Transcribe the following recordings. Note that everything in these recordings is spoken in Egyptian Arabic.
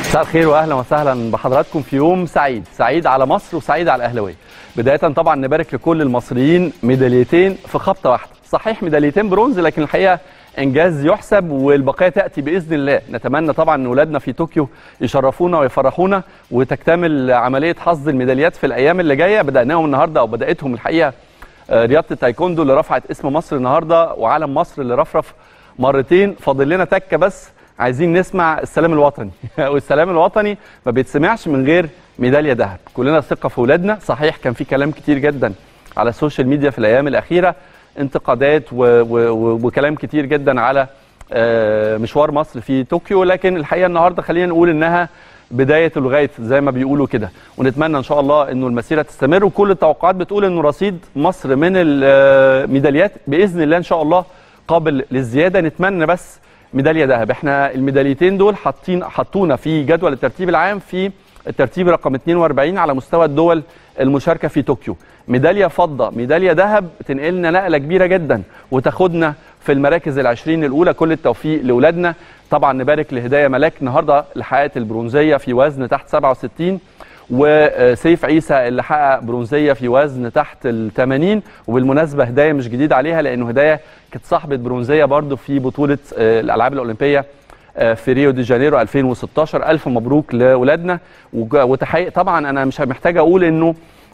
مساء الخير واهلا وسهلا بحضراتكم في يوم سعيد سعيد على مصر وسعيد على الاهلاويه بدايه طبعا نبارك لكل المصريين ميداليتين في خبطه واحده صحيح ميداليتين برونز لكن الحقيقه انجاز يحسب والبقيه تاتي باذن الله نتمنى طبعا ان اولادنا في طوكيو يشرفونا ويفرحونا وتكتمل عمليه حصد الميداليات في الايام اللي جايه بداناهم النهارده او بداتهم الحقيقه رياضه التايكوندو اللي رفعت اسم مصر النهارده وعلم مصر اللي رفرف مرتين فاضل لنا تكه بس عايزين نسمع السلام الوطني والسلام الوطني ما بيتسمعش من غير ميداليه ذهب كلنا ثقه في اولادنا صحيح كان في كلام كتير جدا على السوشيال ميديا في الايام الاخيره انتقادات و و و وكلام كتير جدا على مشوار مصر في طوكيو لكن الحقيقه النهارده خلينا نقول انها بدايه الغايه زي ما بيقولوا كده ونتمنى ان شاء الله انه المسيره تستمر وكل التوقعات بتقول انه رصيد مصر من الميداليات باذن الله ان شاء الله قابل للزياده نتمنى بس ميداليه ذهب احنا الميداليتين دول حاطين حطونا في جدول الترتيب العام في الترتيب رقم 42 على مستوى الدول المشاركه في طوكيو ميداليه فضه ميداليه ذهب تنقلنا نقله كبيره جدا وتاخدنا في المراكز العشرين الاولى كل التوفيق لاولادنا طبعا نبارك لهدايه ملاك النهارده اللي حققت البرونزيه في وزن تحت 67 وسيف عيسى اللي حقق برونزيه في وزن تحت ال 80 وبالمناسبه هدايه مش جديد عليها لانه هدايه كانت صاحبه برونزيه برضو في بطوله الالعاب الاولمبيه في ريو دي جانيرو 2016 الف مبروك لاولادنا وتحقيق طبعا انا مش محتاج اقول انه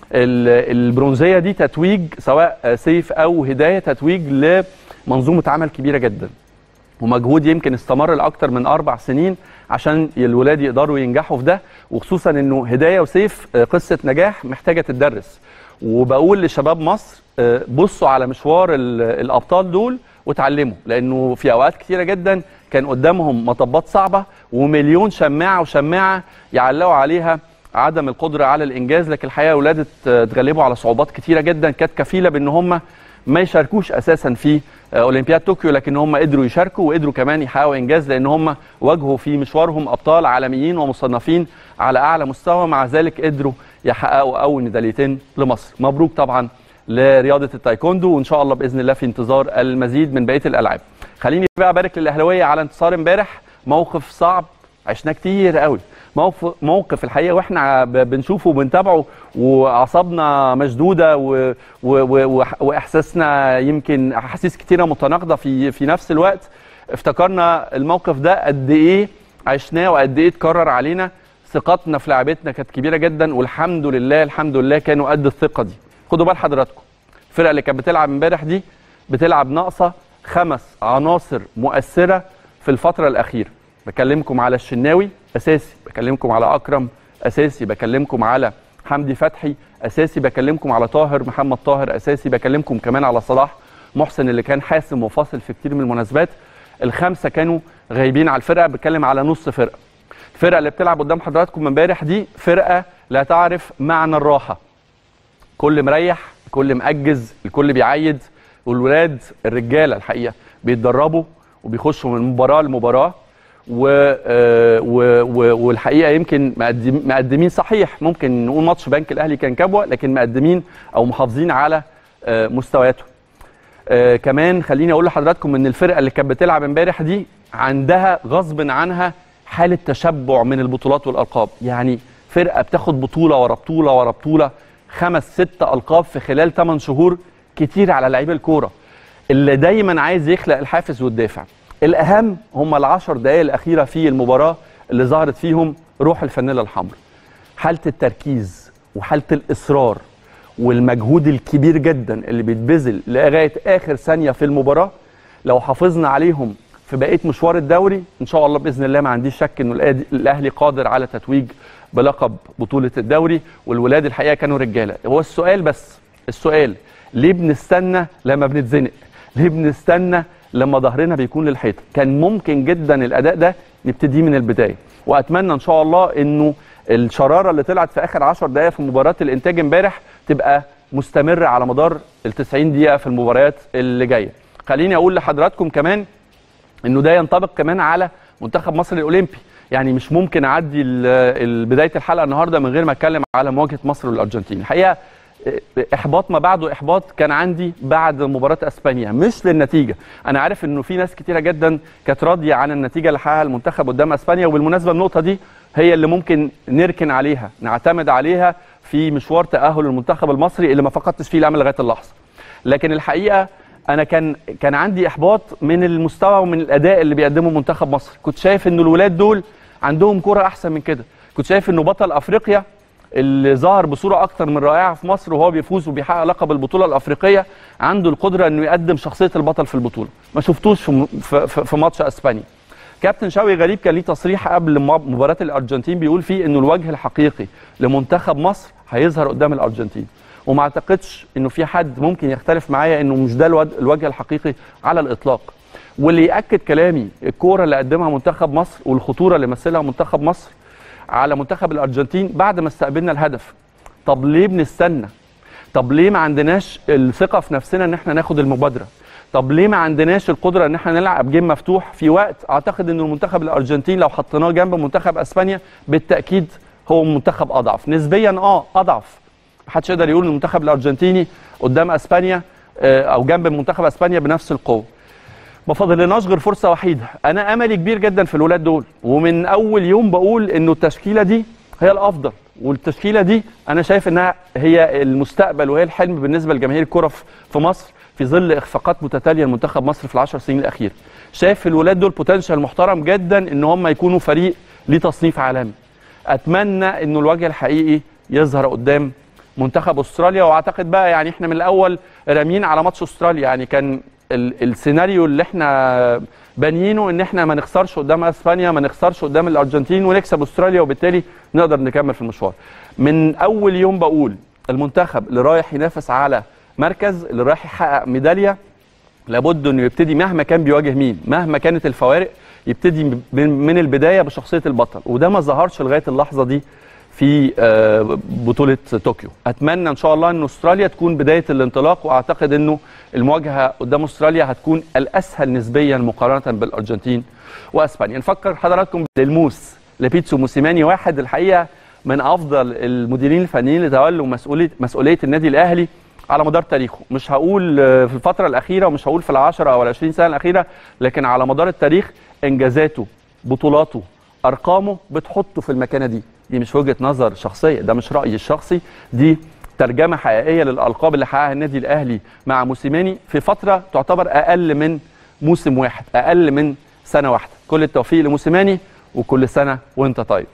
البرونزيه دي تتويج سواء سيف او هدايه تتويج لمنظومه عمل كبيره جدا ومجهود يمكن استمر لاكثر من اربع سنين عشان الولاد يقدروا ينجحوا في ده وخصوصا انه هدايه وسيف قصه نجاح محتاجه تدرس وبقول لشباب مصر بصوا على مشوار الابطال دول وتعلموا لانه في اوقات كثيره جدا كان قدامهم مطبات صعبه ومليون شماعه وشماعه يعلقوا عليها عدم القدره على الانجاز لكن الحقيقه اولاد اتغلبوا على صعوبات كثيره جدا كانت كفيله بان هم ما يشاركوش اساسا في اولمبياد طوكيو لكن هم قدروا يشاركوا وقدروا كمان يحققوا انجاز لان هم واجهوا في مشوارهم ابطال عالميين ومصنفين على اعلى مستوى مع ذلك قدروا يحققوا اول ميداليتين لمصر مبروك طبعا لرياضه التايكوندو وان شاء الله باذن الله في انتظار المزيد من بقيه الالعاب خليني بقى ابارك للاهلاويه على انتصار امبارح موقف صعب عشناه كتير قوي موقف موقف الحقيقه واحنا بنشوفه وبنتابعه واعصابنا مشدوده و و و واحساسنا يمكن احاسيس كتيره متناقضه في في نفس الوقت افتكرنا الموقف ده قد ايه عشناه وقد ايه اتكرر علينا ثقتنا في لعبتنا كانت كبيره جدا والحمد لله الحمد لله كانوا قد الثقه دي خدوا بال حضراتكم الفرقه اللي كانت بتلعب امبارح دي بتلعب ناقصه خمس عناصر مؤثره في الفتره الاخيره بكلمكم على الشناوي اساسي بكلمكم على اكرم اساسي بكلمكم على حمدي فتحي اساسي بكلمكم على طاهر محمد طاهر اساسي بكلمكم كمان على صلاح محسن اللي كان حاسم وفاصل في كتير من المناسبات الخمسه كانوا غايبين على الفرقه بتكلم على نص فرقه الفرقه اللي بتلعب قدام حضراتكم امبارح دي فرقه لا تعرف معنى الراحه كل مريح كل مأجز الكل بيعيد والولاد الرجاله الحقيقه بيتدربوا وبيخشوا من مباراه لمباراه و... و... و... والحقيقه يمكن مقدم... مقدمين صحيح ممكن نقول ماتش بنك الاهلي كان كبوه لكن مقدمين او محافظين على مستوياتهم. كمان خليني اقول لحضراتكم ان الفرقه اللي كانت بتلعب امبارح دي عندها غصب عنها حاله تشبع من البطولات والالقاب، يعني فرقه بتاخد بطوله ورا بطوله ورا بطوله خمس ست القاب في خلال 8 شهور كتير على لعيبه الكوره اللي دايما عايز يخلق الحافز والدافع. الاهم هم العشر دقائق الاخيره في المباراه اللي ظهرت فيهم روح الفانيلا الحمراء حاله التركيز وحاله الاصرار والمجهود الكبير جدا اللي بيتبذل لغايه اخر ثانيه في المباراه لو حافظنا عليهم في بقيه مشوار الدوري ان شاء الله باذن الله ما عنديش شك انه الاهلي قادر على تتويج بلقب بطوله الدوري والولاد الحقيقه كانوا رجاله هو السؤال بس السؤال ليه بنستنى لما بنتزنق ليه بنستنى لما ظهرنا بيكون للحيطه كان ممكن جدا الاداء ده نبتديه من البدايه واتمنى ان شاء الله انه الشراره اللي طلعت في اخر 10 دقائق في مباراه الانتاج امبارح تبقى مستمره على مدار ال 90 دقيقه في المباريات اللي جايه خليني اقول لحضراتكم كمان انه ده ينطبق كمان على منتخب مصر الاولمبي يعني مش ممكن اعدي بدايه الحلقه النهارده من غير ما اتكلم على مواجهه مصر والارجنتين الحقيقه احباط ما بعده احباط كان عندي بعد مباراه اسبانيا مش للنتيجه انا عارف انه في ناس كتيره جدا كانت راضيه عن النتيجه اللي حققها المنتخب قدام اسبانيا وبالمناسبه النقطه دي هي اللي ممكن نركن عليها نعتمد عليها في مشوار تاهل المنتخب المصري اللي ما فقدتش فيه الامل لغايه اللحظه لكن الحقيقه انا كان كان عندي احباط من المستوى ومن الاداء اللي بيقدمه منتخب مصر كنت شايف ان الولاد دول عندهم كره احسن من كده كنت شايف انه بطل افريقيا اللي ظهر بصوره اكتر من رائعه في مصر وهو بيفوز وبيحقق لقب البطوله الافريقيه عنده القدره انه يقدم شخصيه البطل في البطوله ما شفتوش في في, في ماتش اسبانيا كابتن شوقي غريب كان ليه تصريح قبل مباراه الارجنتين بيقول فيه انه الوجه الحقيقي لمنتخب مصر هيظهر قدام الارجنتين وما اعتقدش انه في حد ممكن يختلف معايا انه مش ده الوجه الحقيقي على الاطلاق واللي ياكد كلامي الكوره اللي قدمها منتخب مصر والخطوره اللي مثلها منتخب مصر على منتخب الارجنتين بعد ما استقبلنا الهدف طب ليه بنستنى طب ليه ما عندناش الثقه في نفسنا ان احنا ناخد المبادره طب ليه ما عندناش القدره ان احنا نلعب جيم مفتوح في وقت اعتقد ان المنتخب الارجنتين لو حطيناه جنب منتخب اسبانيا بالتاكيد هو منتخب اضعف نسبيا اه اضعف محدش يقدر يقول ان المنتخب الارجنتيني قدام اسبانيا او جنب منتخب اسبانيا بنفس القوه ما فاضلناش غير فرصه وحيده انا املي كبير جدا في الولاد دول ومن اول يوم بقول انه التشكيله دي هي الافضل والتشكيله دي انا شايف انها هي المستقبل وهي الحلم بالنسبه لجماهير الكره في مصر في ظل اخفاقات متتاليه لمنتخب مصر في العشر سنين الاخيره شايف الولاد دول بوتنشال محترم جدا ان هم يكونوا فريق ليه تصنيف عالمي اتمنى انه الوجه الحقيقي يظهر قدام منتخب استراليا واعتقد بقى يعني احنا من الاول رامين على ماتش استراليا يعني كان السيناريو اللي احنا بانيينه ان احنا ما نخسرش قدام اسبانيا ما نخسرش قدام الارجنتين ونكسب استراليا وبالتالي نقدر نكمل في المشوار من اول يوم بقول المنتخب اللي رايح ينافس على مركز اللي رايح يحقق ميداليه لابد انه يبتدي مهما كان بيواجه مين مهما كانت الفوارق يبتدي من البدايه بشخصيه البطل وده ما ظهرش لغايه اللحظه دي في بطوله طوكيو اتمنى ان شاء الله ان استراليا تكون بدايه الانطلاق واعتقد انه المواجهه قدام استراليا هتكون الاسهل نسبيا مقارنه بالارجنتين واسبانيا نفكر حضراتكم للموس لبيتسو موسيماني واحد الحقيقه من افضل المديرين الفنيين اللي تولوا مسؤوليه مسؤوليه النادي الاهلي على مدار تاريخه مش هقول في الفتره الاخيره ومش هقول في العشرة او العشرين سنه الاخيره لكن على مدار التاريخ انجازاته بطولاته ارقامه بتحطه في المكانه دي دي مش وجهه نظر شخصيه ده مش رايي الشخصي دي ترجمه حقيقيه للالقاب اللي حققها النادي الاهلي مع موسيماني في فتره تعتبر اقل من موسم واحد اقل من سنه واحده كل التوفيق لموسيماني وكل سنه وانت طيب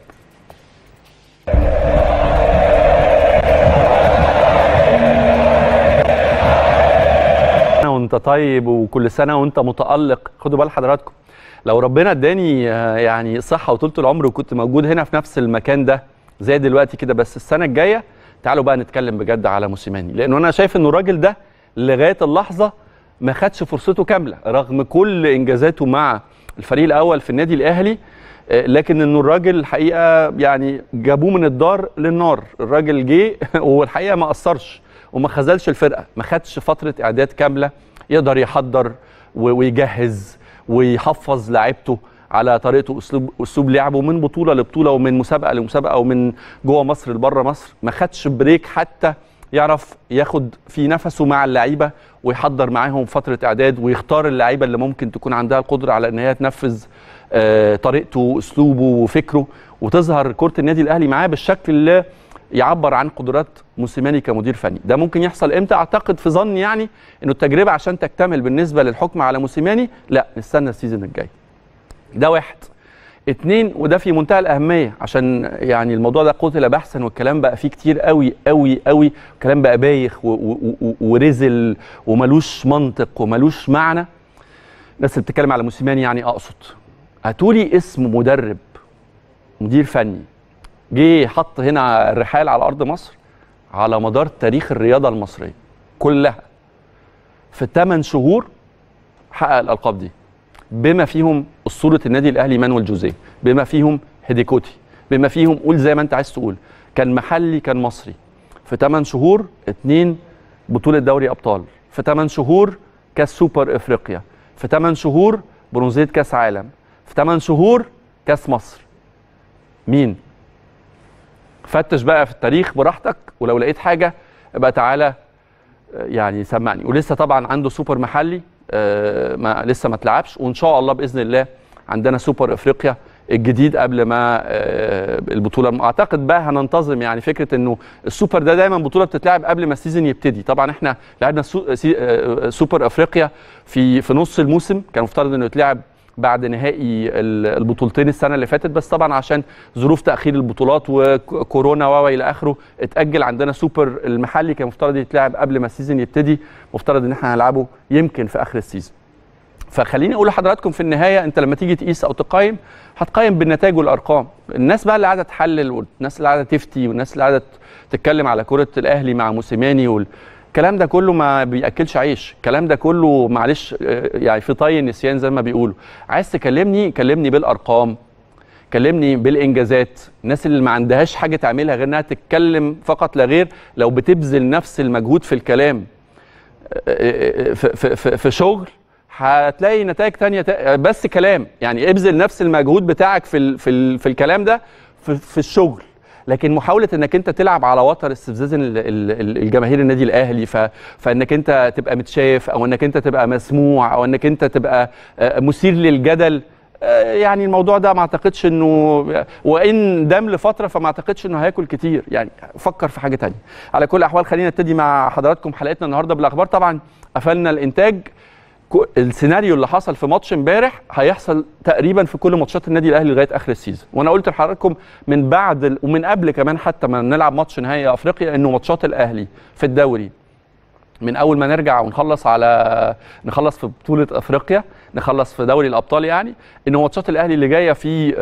وانت طيب وكل سنه وانت متالق خدوا بال حضراتكم لو ربنا اداني يعني صحه وطولة العمر وكنت موجود هنا في نفس المكان ده زي دلوقتي كده بس السنه الجايه تعالوا بقى نتكلم بجد على موسيماني لانه انا شايف انه الراجل ده لغايه اللحظه ما خدش فرصته كامله رغم كل انجازاته مع الفريق الاول في النادي الاهلي لكن انه الراجل الحقيقه يعني جابوه من الدار للنار الراجل جه والحقيقه ما قصرش وما خذلش الفرقه ما خدش فتره اعداد كامله يقدر يحضر ويجهز ويحفظ لعيبته على طريقته اسلوب اسلوب لعبه من بطوله لبطوله ومن مسابقه لمسابقه ومن جوه مصر لبره مصر ما خدش بريك حتى يعرف ياخد في نفسه مع اللعيبه ويحضر معاهم فتره اعداد ويختار اللعيبه اللي ممكن تكون عندها القدره على ان هي تنفذ آه طريقته واسلوبه وفكره وتظهر كره النادي الاهلي معاه بالشكل اللي يعبر عن قدرات موسيماني كمدير فني ده ممكن يحصل امتى اعتقد في ظني يعني انه التجربه عشان تكتمل بالنسبه للحكم على موسيماني لا نستنى السيزون الجاي ده واحد اتنين وده في منتهى الاهميه عشان يعني الموضوع ده قتل بحثا والكلام بقى فيه كتير قوي قوي قوي الكلام بقى بايخ ورزل وملوش منطق وملوش معنى الناس اللي بتتكلم على موسيماني يعني اقصد هاتولي اسم مدرب مدير فني جه حط هنا الرحال على ارض مصر على مدار تاريخ الرياضه المصريه كلها في 8 شهور حقق الالقاب دي بما فيهم اسطوره النادي الاهلي مانويل جوزيه بما فيهم هيديكوتي بما فيهم قول زي ما انت عايز تقول كان محلي كان مصري في 8 شهور اتنين بطوله دوري ابطال في 8 شهور كاس سوبر افريقيا في 8 شهور برونزيه كاس عالم في 8 شهور كاس مصر مين فتش بقى في التاريخ براحتك ولو لقيت حاجه يبقى تعالى آه، يعني سمعني ولسه طبعا عنده سوبر محلي آه، ما لسه ما اتلعبش وان شاء الله باذن الله عندنا سوبر افريقيا الجديد قبل ما آه، البطوله اعتقد بقى هننتظم يعني فكره انه السوبر ده دايما بطوله بتتلعب قبل ما السيزون يبتدي طبعا احنا لعبنا سو- سي- آه، سوبر افريقيا في في نص الموسم كان مفترض انه يتلعب بعد نهائي ال- البطولتين السنه اللي فاتت بس طبعا عشان ظروف تاخير البطولات وكورونا و الى اخره اتاجل عندنا سوبر المحلي كان مفترض يتلعب قبل ما السيزون يبتدي مفترض ان احنا هنلعبه يمكن في اخر السيزون فخليني اقول لحضراتكم في النهايه انت لما تيجي تقيس او تقيم هتقيم بالنتائج والارقام الناس بقى اللي قاعده تحلل والناس اللي قاعده تفتي والناس اللي قاعده تتكلم على كره الاهلي مع موسيماني والكلام ده كله ما بياكلش عيش الكلام ده كله معلش آه، يعني في طي النسيان زي ما بيقولوا عايز تكلمني كلمني بالارقام كلمني بالانجازات الناس اللي ما عندهاش حاجه تعملها غير انها تتكلم فقط لا غير لو بتبذل نفس المجهود في الكلام في, في, في, في شغل هتلاقي نتائج تانية تا- بس كلام يعني ابذل نفس المجهود بتاعك في ال في, ال في الكلام ده في, في الشغل لكن محاوله انك انت تلعب على وتر استفزاز ال- ال- ال- الجماهير النادي الاهلي ف فانك انت تبقى متشاف او انك انت تبقى مسموع او انك انت تبقى آه، مثير للجدل آه، يعني الموضوع ده ما اعتقدش انه وان دام لفتره فما اعتقدش انه هياكل كتير يعني فكر في حاجه تانية على كل الاحوال خلينا نبتدي مع حضراتكم حلقتنا النهارده بالاخبار طبعا قفلنا الانتاج كو- السيناريو اللي حصل في ماتش امبارح هيحصل تقريبا في كل ماتشات النادي الاهلي لغايه اخر السيزون وانا قلت لحضراتكم من بعد ال- ومن قبل كمان حتى ما نلعب ماتش نهائي افريقيا انه ماتشات الاهلي في الدوري من اول ما نرجع ونخلص على نخلص في بطوله افريقيا نخلص في دوري الابطال يعني ان ماتشات الاهلي اللي جايه في آه،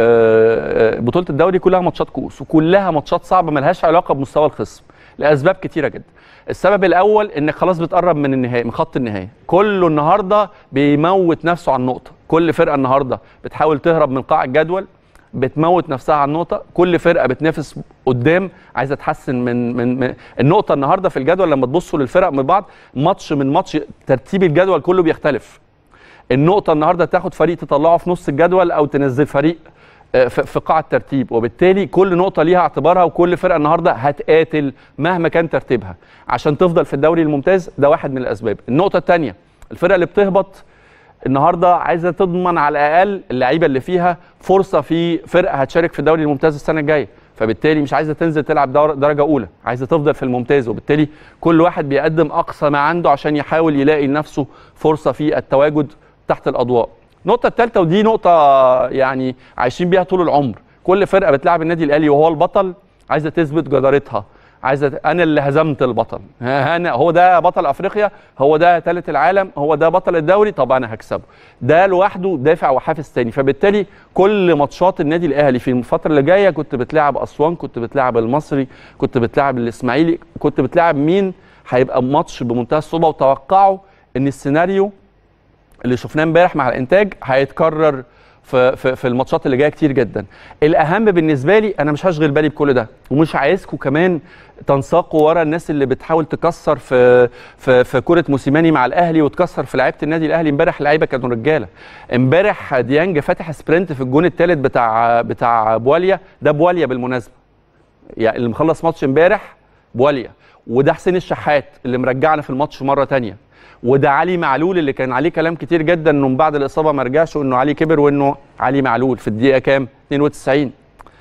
آه، بطوله الدوري كلها ماتشات كؤوس وكلها ماتشات صعبه ملهاش علاقه بمستوى الخصم لاسباب كتيره جدا السبب الاول انك خلاص بتقرب من النهائي من خط النهائي كله النهارده بيموت نفسه على النقطه كل فرقه النهارده بتحاول تهرب من قاع الجدول بتموت نفسها على النقطه كل فرقه بتنافس قدام عايزه تحسن من من, من النقطه النهارده في الجدول لما تبصوا للفرق من بعض ماتش من ماتش ترتيب الجدول كله بيختلف النقطه النهارده تاخد فريق تطلعه في نص الجدول او تنزل فريق آه، في في قاع الترتيب وبالتالي كل نقطه ليها اعتبارها وكل فرقه النهارده هتقاتل مهما كان ترتيبها عشان تفضل في الدوري الممتاز ده واحد من الاسباب النقطه الثانيه الفرقه اللي بتهبط النهارده عايزه تضمن على الاقل اللعيبه اللي فيها فرصه في فرقه هتشارك في الدوري الممتاز السنه الجايه فبالتالي مش عايزه تنزل تلعب دور- درجه اولى عايزه تفضل في الممتاز وبالتالي كل واحد بيقدم اقصى ما عنده عشان يحاول يلاقي لنفسه فرصه في التواجد تحت الاضواء النقطه الثالثه ودي نقطه يعني عايشين بيها طول العمر كل فرقه بتلعب النادي الاهلي وهو البطل عايزه تثبت جدارتها عايزه انا اللي هزمت البطل ها انا هو ده بطل افريقيا هو ده ثالث العالم هو ده بطل الدوري طب انا هكسبه ده لوحده دافع وحافز تاني فبالتالي كل ماتشات النادي الاهلي في الفتره اللي جايه كنت بتلعب اسوان كنت بتلعب المصري كنت بتلعب الاسماعيلي كنت بتلعب مين هيبقى ماتش بمنتهى الصعوبه وتوقعوا ان السيناريو اللي شفناه امبارح مع الانتاج هيتكرر في في في الماتشات اللي جايه كتير جدا الاهم بالنسبه لي انا مش هشغل بالي بكل ده ومش عايزكم كمان تنساقوا ورا الناس اللي بتحاول تكسر في في في كره موسيماني مع الاهلي وتكسر في لعيبه النادي الاهلي امبارح لعيبه كانوا رجاله امبارح ديانج فاتح سبرنت في الجون الثالث بتاع بتاع بواليا ده بواليا بالمناسبه يعني اللي مخلص ماتش امبارح بواليا وده حسين الشحات اللي مرجعنا في الماتش مره تانية وده علي معلول اللي كان عليه كلام كتير جدا انه من بعد الاصابه ما رجعش وانه علي كبر وانه علي معلول في الدقيقه كام 92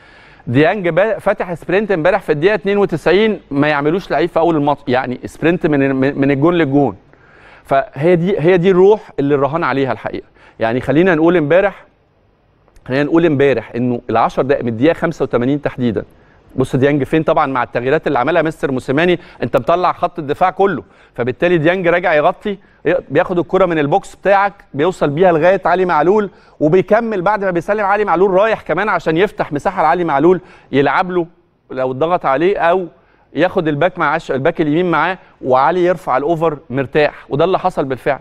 ديانج با- فتح سبرنت امبارح في الدقيقه 92 ما يعملوش لعيب في اول الماتش يعني سبرنت من من من الجون للجون فهي دي هي دي الروح اللي الرهان عليها الحقيقه يعني خلينا نقول امبارح خلينا نقول امبارح انه ال10 دقائق من الدقيقه 85 تحديدا بص ديانج فين طبعا مع التغييرات اللي عملها مستر موسيماني انت مطلع خط الدفاع كله فبالتالي ديانج راجع يغطي بياخد الكره من البوكس بتاعك بيوصل بيها لغايه علي معلول وبيكمل بعد ما بيسلم علي معلول رايح كمان عشان يفتح مساحه لعلي معلول يلعب له لو اتضغط عليه او ياخد الباك مع الباك اليمين معاه وعلي يرفع الاوفر مرتاح وده اللي حصل بالفعل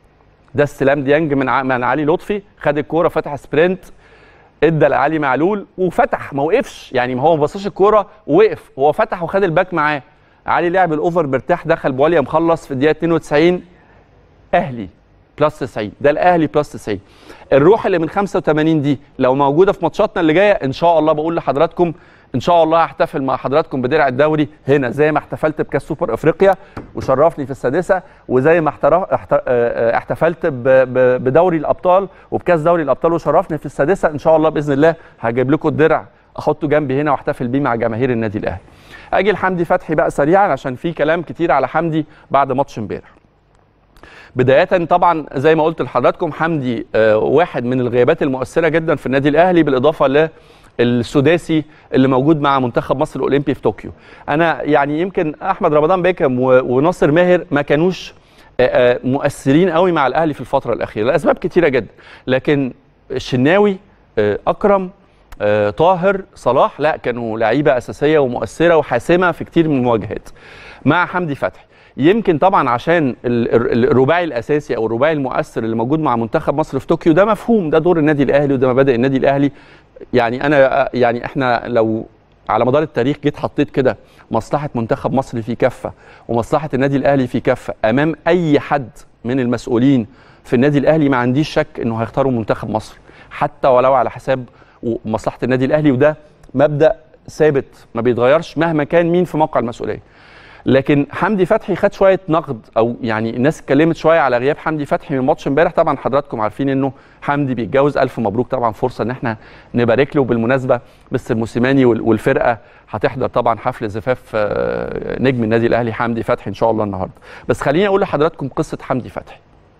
ده استلام ديانج من ع- من علي لطفي خد الكوره فتح سبرنت ادى لعلي معلول وفتح ما وقفش يعني ما هو ما بصاش الكوره ووقف هو فتح وخد الباك معاه علي لعب الاوفر مرتاح دخل بواليا مخلص في الدقيقه 92 اهلي بلس 90 ده الاهلي بلس 90 الروح اللي من 85 دي لو موجوده في ماتشاتنا اللي جايه ان شاء الله بقول لحضراتكم ان شاء الله هحتفل مع حضراتكم بدرع الدوري هنا زي ما احتفلت بكاس سوبر افريقيا وشرفني في السادسه وزي ما احتر- احت- آه، آه، احتفلت ب- ب- بدوري الابطال وبكاس دوري الابطال وشرفني في السادسه ان شاء الله باذن الله هجيب لكم الدرع احطه جنبي هنا واحتفل بيه مع جماهير النادي الاهلي اجي لحمدي فتحي بقى سريعا عشان في كلام كتير على حمدي بعد ماتش امبارح بداية طبعا زي ما قلت لحضراتكم حمدي آه، واحد من الغيابات المؤثرة جدا في النادي الأهلي بالإضافة للسداسي اللي موجود مع منتخب مصر الأولمبي في طوكيو أنا يعني يمكن أحمد رمضان بيكم و- وناصر ماهر ما كانوش آه، آه، مؤثرين قوي مع الأهلي في الفترة الأخيرة لأسباب كتيرة جدا لكن الشناوي آه، أكرم آه، طاهر صلاح لا كانوا لعيبه اساسيه ومؤثره وحاسمه في كتير من المواجهات مع حمدي فتحي يمكن طبعا عشان ال- ال- الرباعي الاساسي او الرباعي المؤثر اللي موجود مع منتخب مصر في طوكيو ده مفهوم ده دور النادي الاهلي وده مبادئ النادي الاهلي يعني انا يعني احنا لو على مدار التاريخ جيت حطيت كده مصلحه منتخب مصر في كفه ومصلحه النادي الاهلي في كفه امام اي حد من المسؤولين في النادي الاهلي ما عنديش شك انه هيختاروا منتخب مصر حتى ولو على حساب ومصلحه النادي الاهلي وده مبدا ثابت ما بيتغيرش مهما كان مين في موقع المسؤوليه لكن حمدي فتحي خد شويه نقد او يعني الناس اتكلمت شويه على غياب حمدي فتحي من ماتش امبارح طبعا حضراتكم عارفين انه حمدي بيتجوز الف مبروك طبعا فرصه ان احنا نبارك له بالمناسبه مستر موسيماني وال- والفرقه هتحضر طبعا حفل زفاف آه، نجم النادي الاهلي حمدي فتحي ان شاء الله النهارده بس خليني اقول لحضراتكم قصه حمدي فتحي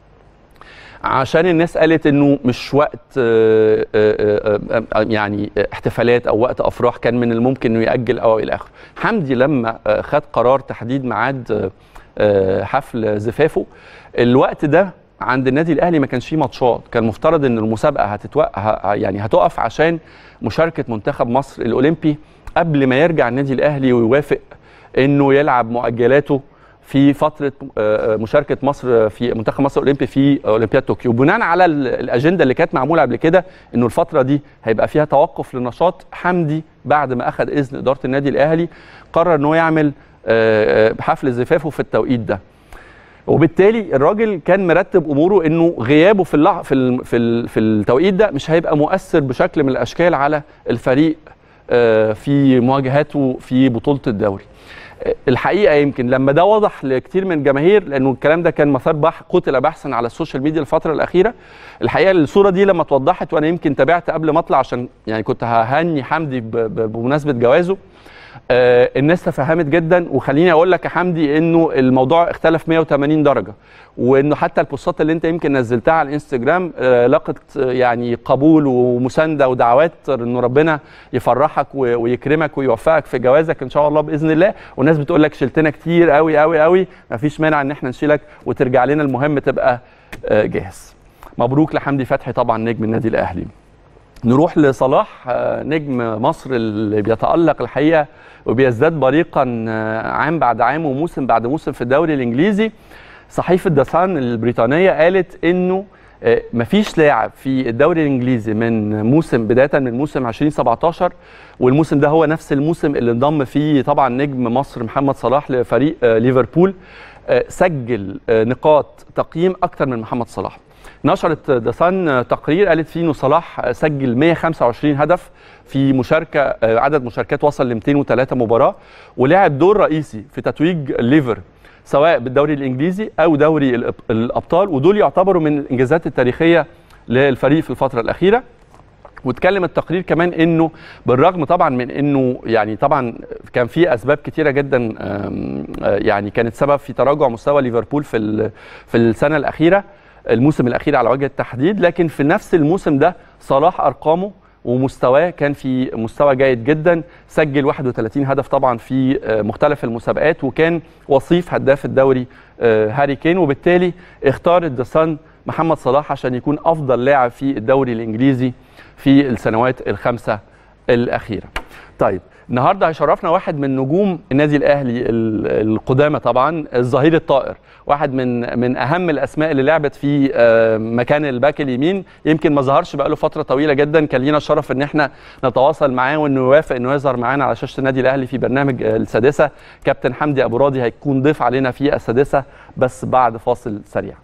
عشان الناس قالت انه مش وقت آه، آه، آه، آه، يعني احتفالات او وقت افراح كان من الممكن انه ياجل او الى اخره حمدي لما آه، خد قرار تحديد ميعاد آه، آه، حفل زفافه الوقت ده عند النادي الاهلي ما كانش فيه ماتشات كان مفترض ان المسابقه هتتوقف يعني هتقف عشان مشاركه منتخب مصر الاولمبي قبل ما يرجع النادي الاهلي ويوافق انه يلعب مؤجلاته في فتره آه، مشاركه مصر في منتخب مصر الاولمبي في اولمبياد طوكيو بناء على ال- الاجنده اللي كانت معموله قبل كده انه الفتره دي هيبقى فيها توقف للنشاط حمدي بعد ما اخذ اذن اداره النادي الاهلي قرر ان هو يعمل آه، آه، حفل زفافه في التوقيت ده وبالتالي الراجل كان مرتب اموره انه غيابه في اللح... في ال... في, ال... في التوقيت ده مش هيبقى مؤثر بشكل من الاشكال على الفريق آه، في مواجهاته في بطوله الدوري آه، الحقيقه يمكن لما ده وضح لكتير من الجماهير لانه الكلام ده كان مثار بح قتل بحثا على السوشيال ميديا الفتره الاخيره الحقيقه الصوره دي لما اتوضحت وانا يمكن تابعت قبل ما اطلع عشان يعني كنت ههني حمدي ب... ب... بمناسبه جوازه آه، الناس تفهمت جدا وخليني اقول لك يا حمدي انه الموضوع اختلف 180 درجه وانه حتى البوستات اللي انت يمكن نزلتها على الانستجرام آه، لقت آه، يعني قبول ومسانده ودعوات انه ربنا يفرحك و- ويكرمك ويوفقك في جوازك ان شاء الله باذن الله والناس بتقول لك شلتنا كتير قوي قوي قوي مفيش مانع ان احنا نشيلك وترجع لنا المهم تبقى آه، جاهز مبروك لحمدي فتحي طبعا نجم النادي الاهلي نروح لصلاح آه، نجم مصر اللي بيتألق الحقيقة وبيزداد بريقا آه، عام بعد عام وموسم بعد موسم في الدوري الإنجليزي صحيفة داسان البريطانية قالت إنه آه، مفيش لاعب في الدوري الإنجليزي من موسم بداية من موسم 2017 والموسم ده هو نفس الموسم اللي انضم فيه طبعا نجم مصر محمد صلاح لفريق آه، ليفربول آه، سجل آه، نقاط تقييم أكتر من محمد صلاح نشرت دسان تقرير قالت فيه انه صلاح سجل 125 هدف في مشاركه عدد مشاركات وصل ل 203 مباراه ولعب دور رئيسي في تتويج الليفر سواء بالدوري الانجليزي او دوري الأب- الابطال ودول يعتبروا من الانجازات التاريخيه للفريق في الفتره الاخيره واتكلم التقرير كمان انه بالرغم طبعا من انه يعني طبعا كان في اسباب كتيره جدا آم، آه، يعني كانت سبب في تراجع مستوى ليفربول في ال- في السنه الاخيره الموسم الاخير على وجه التحديد لكن في نفس الموسم ده صلاح ارقامه ومستواه كان في مستوى جيد جدا سجل 31 هدف طبعا في آه، مختلف المسابقات وكان وصيف هداف الدوري آه، هاري كين وبالتالي اختار الدسان محمد صلاح عشان يكون افضل لاعب في الدوري الانجليزي في السنوات الخمسه الاخيره. طيب النهارده هيشرفنا واحد من نجوم النادي الاهلي ال- القدامى طبعا الظهير الطائر واحد من من اهم الاسماء اللي لعبت في آه، مكان الباك اليمين يمكن ما ظهرش بقاله فتره طويله جدا كان لينا الشرف ان احنا نتواصل معاه وانه يوافق انه يظهر معانا على شاشه النادي الاهلي في برنامج آه، السادسه كابتن حمدي ابو راضي هيكون ضيف علينا في السادسه بس بعد فاصل سريع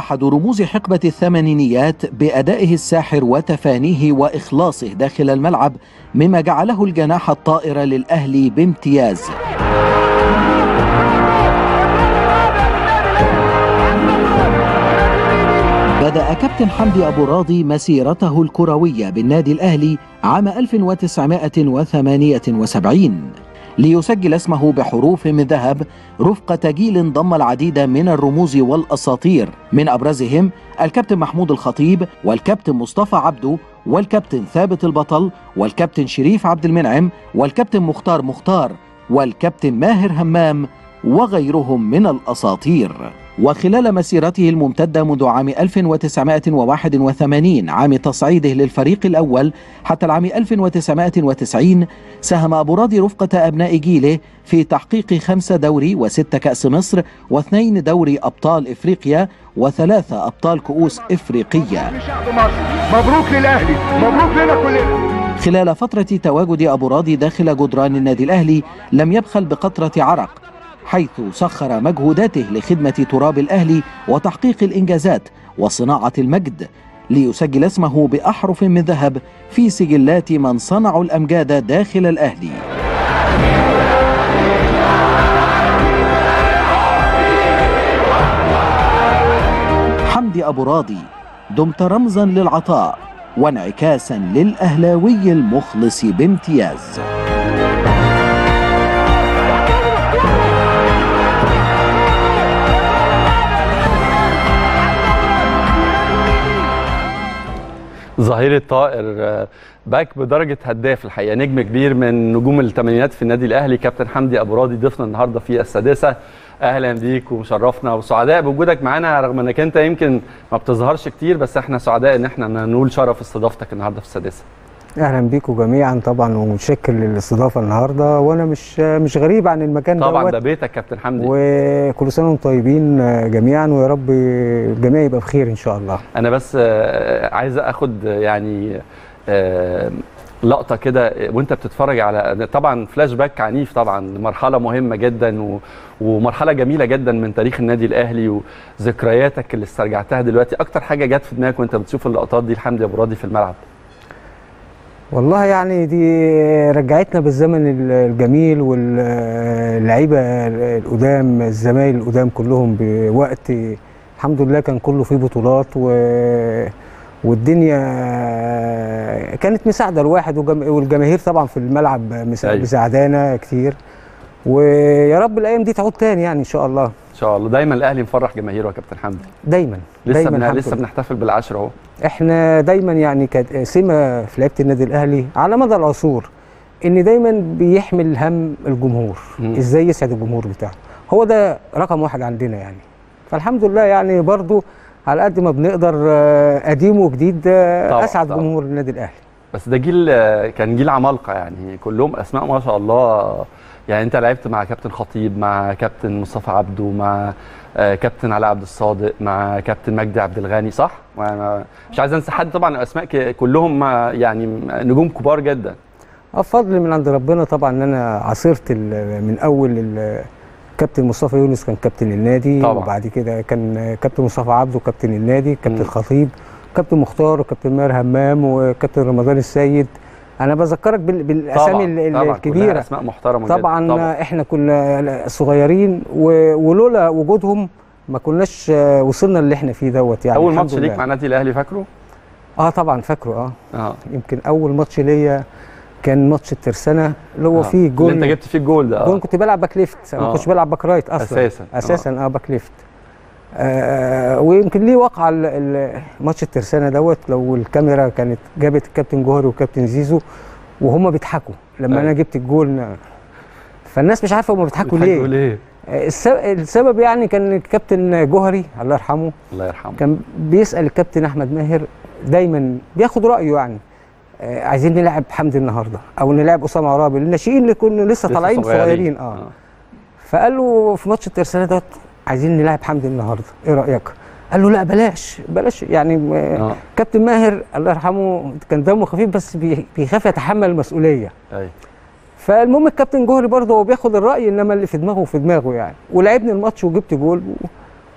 أحد رموز حقبة الثمانينيات بأدائه الساحر وتفانيه وإخلاصه داخل الملعب مما جعله الجناح الطائر للأهلي بامتياز بدأ كابتن حمدي أبو راضي مسيرته الكروية بالنادي الأهلي عام 1978 ليسجل اسمه بحروف من ذهب رفقة جيل ضم العديد من الرموز والأساطير من أبرزهم الكابتن محمود الخطيب والكابتن مصطفى عبده والكابتن ثابت البطل والكابتن شريف عبد المنعم والكابتن مختار مختار والكابتن ماهر همام وغيرهم من الأساطير وخلال مسيرته الممتدة منذ عام 1981 عام تصعيده للفريق الأول حتى العام 1990 ساهم أبو راضي رفقة أبناء جيله في تحقيق خمسة دوري وستة كأس مصر واثنين دوري أبطال إفريقيا وثلاثة أبطال كؤوس إفريقية مبروك للأهلي مبروك لنا كلنا خلال فترة تواجد أبو راضي داخل جدران النادي الأهلي لم يبخل بقطرة عرق حيث سخر مجهوداته لخدمة تراب الأهلي وتحقيق الإنجازات وصناعة المجد ليسجل اسمه بأحرف من ذهب في سجلات من صنعوا الأمجاد داخل الأهلي حمدي أبو راضي دمت رمزا للعطاء وانعكاسا للأهلاوي المخلص بامتياز ظهير طائر باك بدرجه هداف الحقيقه نجم كبير من نجوم الثمانينات في النادي الاهلي كابتن حمدي ابو راضي ضيفنا النهارده في السادسه اهلا بيك ومشرفنا وسعداء بوجودك معانا رغم انك انت يمكن ما بتظهرش كتير بس احنا سعداء ان احنا نقول شرف استضافتك النهارده في السادسه اهلا بيكم جميعا طبعا ومتشكر للاستضافه النهارده وانا مش مش غريب عن المكان طبعا دوت ده بيتك كابتن حمدي وكل سنه وانتم طيبين جميعا ويا رب الجميع يبقى بخير ان شاء الله انا بس آه، عايز اخد يعني آه، لقطه كده وانت بتتفرج على طبعا فلاش باك عنيف طبعا مرحله مهمه جدا و... ومرحله جميله جدا من تاريخ النادي الاهلي وذكرياتك اللي استرجعتها دلوقتي اكتر حاجه جت في دماغك وانت بتشوف اللقطات دي لحمدي ابو راضي في الملعب والله يعني دي رجعتنا بالزمن الجميل واللعيبه القدام الزمايل القدام كلهم بوقت الحمد لله كان كله فيه بطولات و والدنيا كانت مساعده الواحد وجم... والجماهير طبعا في الملعب مسا... أيوة. مساعدانا كتير ويا رب الايام دي تعود تاني يعني ان شاء الله ان شاء الله دايما الاهلي مفرح جماهيره يا كابتن حمدي دايما لسه دايما بن... الحمد لسه لله. بنحتفل بالعشره اهو احنا دايما يعني كانت سمه في لعيبه النادي الاهلي على مدى العصور ان دايما بيحمل هم الجمهور مم. ازاي يسعد الجمهور بتاعه هو ده رقم واحد عندنا يعني فالحمد لله يعني برضو على قد ما بنقدر آه، قديم وجديد آه، طبعاً، اسعد طبعاً. جمهور النادي الاهلي بس ده جيل كان جيل عمالقه يعني كلهم اسماء ما شاء الله يعني انت لعبت مع كابتن خطيب مع كابتن مصطفى عبده مع آه، كابتن علاء عبد الصادق مع كابتن مجدي عبد الغني صح؟ وأنا مش عايز انسى حد طبعا اسماء ك- كلهم مع- يعني نجوم كبار جدا اه فضل من عند ربنا طبعا ان انا عاصرت ال- من اول ال- كابتن مصطفى يونس كان كابتن النادي طبعاً. وبعد كده كان كابتن مصطفى عبده كابتن النادي كابتن مم. خطيب كابتن مختار وكابتن ماهر همام وكابتن رمضان السيد انا بذكرك بال- بالاسامي ال- ال- طبعا كلها الكبيره اسماء محترمه جدا طبعا, طبعا احنا كنا صغيرين و- ولولا وجودهم ما كناش آه، وصلنا اللي احنا فيه دوت يعني اول الحمد ماتش ليك لله. مع النادي الاهلي فاكره؟ اه طبعا فاكره اه اه يمكن اول ماتش ليا كان ماتش الترسانه اللي هو آه. فيه جول اللي انت جبت فيه الجول ده جول اه كنت بلعب باك ليفت انا ما آه. كنتش بلعب باك رايت اصلا أساساً. آه. اساسا اه باك ليفت آه ويمكن ليه وقع ال- ال- ماتش الترسانه دوت لو الكاميرا كانت جابت الكابتن جوهري والكابتن زيزو وهم بيضحكوا لما أيوة. انا جبت الجول فالناس مش عارفه هم بيضحكوا ليه ليه؟ آه، الس- السبب يعني كان الكابتن جوهري الله يرحمه الله يرحمه كان بيسال الكابتن احمد ماهر دايما بياخد رايه يعني آه، عايزين نلعب حمدي النهارده او نلعب اسامه عرابي الناشئين اللي كنا لسه لسه طالعين صغيرين اه فقال له في ماتش الترسانه دوت عايزين نلعب حمدي النهارده ايه رايك قال له لا بلاش بلاش يعني آه، اه كابتن ماهر الله يرحمه كان دمه خفيف بس بي- بيخاف يتحمل المسؤوليه ايوه فالمهم الكابتن جوهري برضه هو بياخد الراي انما اللي في دماغه في دماغه يعني ولعبني الماتش وجبت جول و...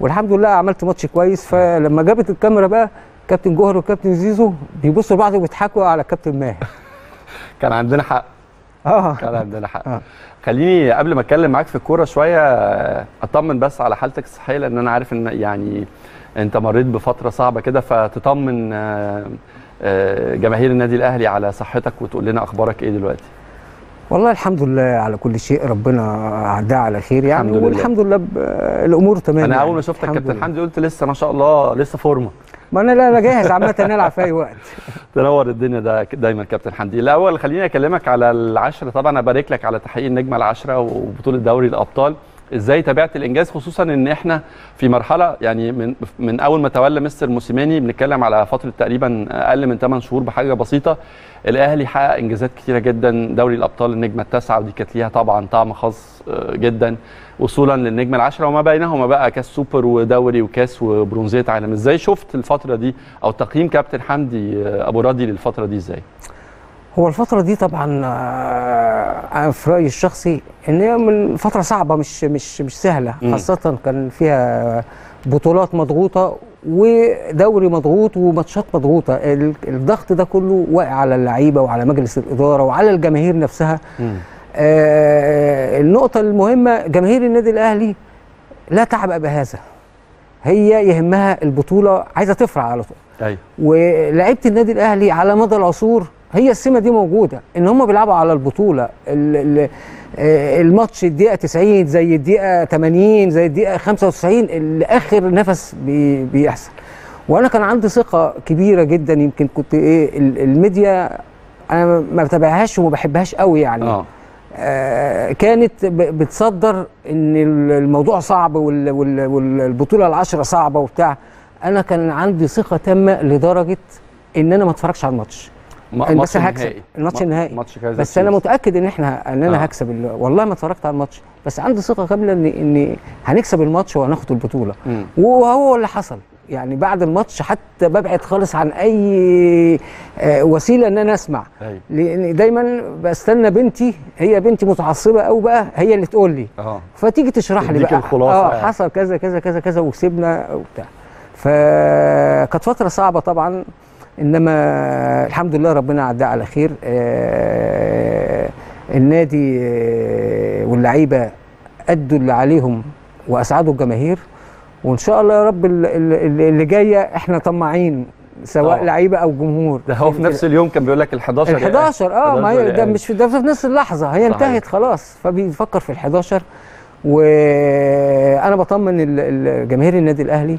والحمد لله عملت ماتش كويس فلما جابت الكاميرا بقى كابتن جوهر وكابتن زيزو بيبصوا لبعض وبيضحكوا على كابتن ماهر كان عندنا حق اه كان عندنا حق آه. خليني قبل ما اتكلم معاك في الكوره شويه آه، اطمن بس على حالتك الصحيه لان انا عارف ان يعني انت مريت بفتره صعبه كده فتطمن آه، آه، جماهير النادي الاهلي على صحتك وتقول لنا اخبارك ايه دلوقتي والله الحمد لله على كل شيء ربنا عداه على خير يعني الحمد لله. والحمد لله ب- الامور تمام انا يعني. اول ما شفتك الحمد كابتن لله. حمدي قلت لسه ما شاء الله لسه فورمه ما انا لا انا جاهز عامه نلعب في اي وقت تنور الدنيا ده دايما كابتن حمدي الاول خليني اكلمك على العشره طبعا ابارك لك على تحقيق النجمه العشره وبطوله دوري الابطال ازاي تابعت الانجاز خصوصا ان احنا في مرحله يعني من من اول ما تولى مستر موسيماني بنتكلم على فتره تقريبا اقل من 8 شهور بحاجه بسيطه الاهلي حقق انجازات كتيره جدا دوري الابطال النجمه التاسعه ودي كانت ليها طبعا طعم خاص آه، جدا وصولا للنجمه العشره وما بينهما بقى كاس سوبر ودوري وكاس وبرونزيه عالم ازاي شفت الفتره دي او تقييم كابتن حمدي آه، ابو راضي للفتره دي ازاي هو الفترة دي طبعا آه، أنا في رأيي الشخصي إن هي من فترة صعبة مش مش مش سهلة مم. خاصة كان فيها بطولات مضغوطة ودوري مضغوط وماتشات مضغوطة ال- الضغط ده كله واقع على اللعيبة وعلى مجلس الإدارة وعلى الجماهير نفسها آه، النقطة المهمة جماهير النادي الأهلي لا تعبأ بهذا هي يهمها البطولة عايزة تفرح على طول ايوه ولعيبه النادي الاهلي على مدى العصور هي السمه دي موجوده ان هم بيلعبوا على البطوله ال- ال- آه، الماتش الدقيقه 90 زي الدقيقه 80 زي الدقيقه 95 لاخر نفس بي- بيحصل وانا كان عندي ثقه كبيره جدا يمكن كنت ايه ال- الميديا انا ما بتابعهاش وما بحبهاش قوي يعني اه آه، كانت ب- بتصدر ان ال- الموضوع صعب وال- وال- والبطوله العشره صعبه وبتاع انا كان عندي ثقه تامه لدرجه ان انا ما اتفرجش على الماتش ما- أنا بس ماتش هكسب النهائي. الماتش ما- النهائي ماتش كذا بس انا متاكد ان احنا ان انا آه. هكسب ال- والله ما اتفرجت على الماتش بس عندي ثقه كامله ان ان هنكسب الماتش وهناخد البطوله مم. وهو اللي حصل يعني بعد الماتش حتى ببعد خالص عن اي آه، وسيله ان انا اسمع ايوه لان دايما بستنى بنتي هي بنتي متعصبه قوي بقى هي اللي تقول لي اه فتيجي تشرح لي تديك بقى الخلاصة اه يعني. حصل كذا كذا كذا كذا وكسبنا وبتاع فكانت فتره صعبه طبعا انما الحمد لله ربنا عدى على خير آه النادي آه واللعيبه ادوا اللي عليهم واسعدوا الجماهير وان شاء الله يا رب ال- ال- اللي جايه احنا طماعين سواء طبعا. لعيبه او جمهور ده هو في نفس اليوم كان بيقول لك ال 11 ال 11 اه ما هي ده مش في ده في نفس اللحظه هي صحيح. انتهت خلاص فبيفكر في ال 11 وانا بطمن ال- ال- جماهير النادي الاهلي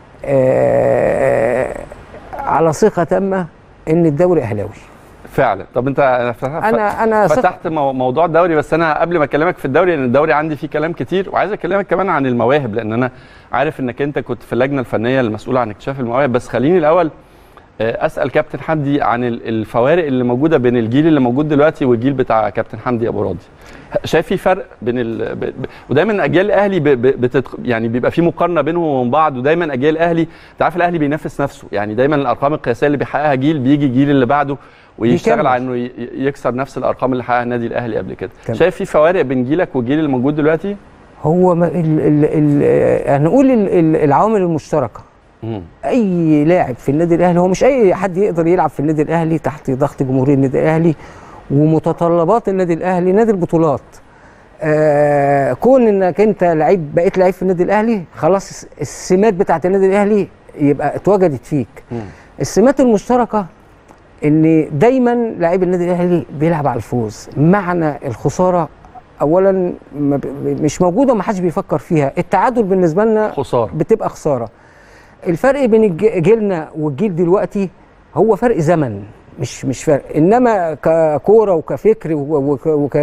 آه، على ثقه تامه ان الدوري اهلاوي فعلا طب انت انا فتحت انا انا ثقة- فتحت مو- موضوع الدوري بس انا قبل ما اكلمك في الدوري لان الدوري عندي فيه كلام كتير وعايز اكلمك كمان عن المواهب لان انا عارف انك انت كنت في اللجنه الفنيه المسؤوله عن اكتشاف المواهب بس خليني الاول آه، اسال كابتن حمدي عن ال- الفوارق اللي موجوده بين الجيل اللي موجود دلوقتي والجيل بتاع كابتن حمدي ابو راضي شايف في فرق بين ال... ب... ب... ودايما اجيال الاهلي ب... ب... بتت... يعني بيبقى في مقارنه بينهم وبين بعض ودايما اجيال الاهلي انت عارف الاهلي بينافس نفسه يعني دايما الارقام القياسيه اللي بيحققها جيل بيجي الجيل اللي بعده ويشتغل بيكمل. على انه ي... يكسر نفس الارقام اللي حققها النادي الاهلي قبل كده تمام. شايف في فوارق بين جيلك والجيل اللي موجود دلوقتي هو ما ال ال ال هنقول ال- ال- العوامل المشتركه مم. اي لاعب في النادي الاهلي هو مش اي حد يقدر يلعب في النادي الاهلي تحت ضغط جمهور النادي الاهلي ومتطلبات النادي الاهلي نادي البطولات آه كون انك انت لعيب بقيت لعيب في النادي الاهلي خلاص السمات بتاعت النادي الاهلي يبقى اتوجدت فيك مم. السمات المشتركه ان دايما لعيب النادي الاهلي بيلعب على الفوز معنى الخساره اولا ما ب- مش موجوده وما حدش بيفكر فيها التعادل بالنسبه لنا خساره بتبقى خساره الفرق بين الج- جيلنا والجيل دلوقتي هو فرق زمن مش مش فرق انما ككوره وكفكر و- وك وك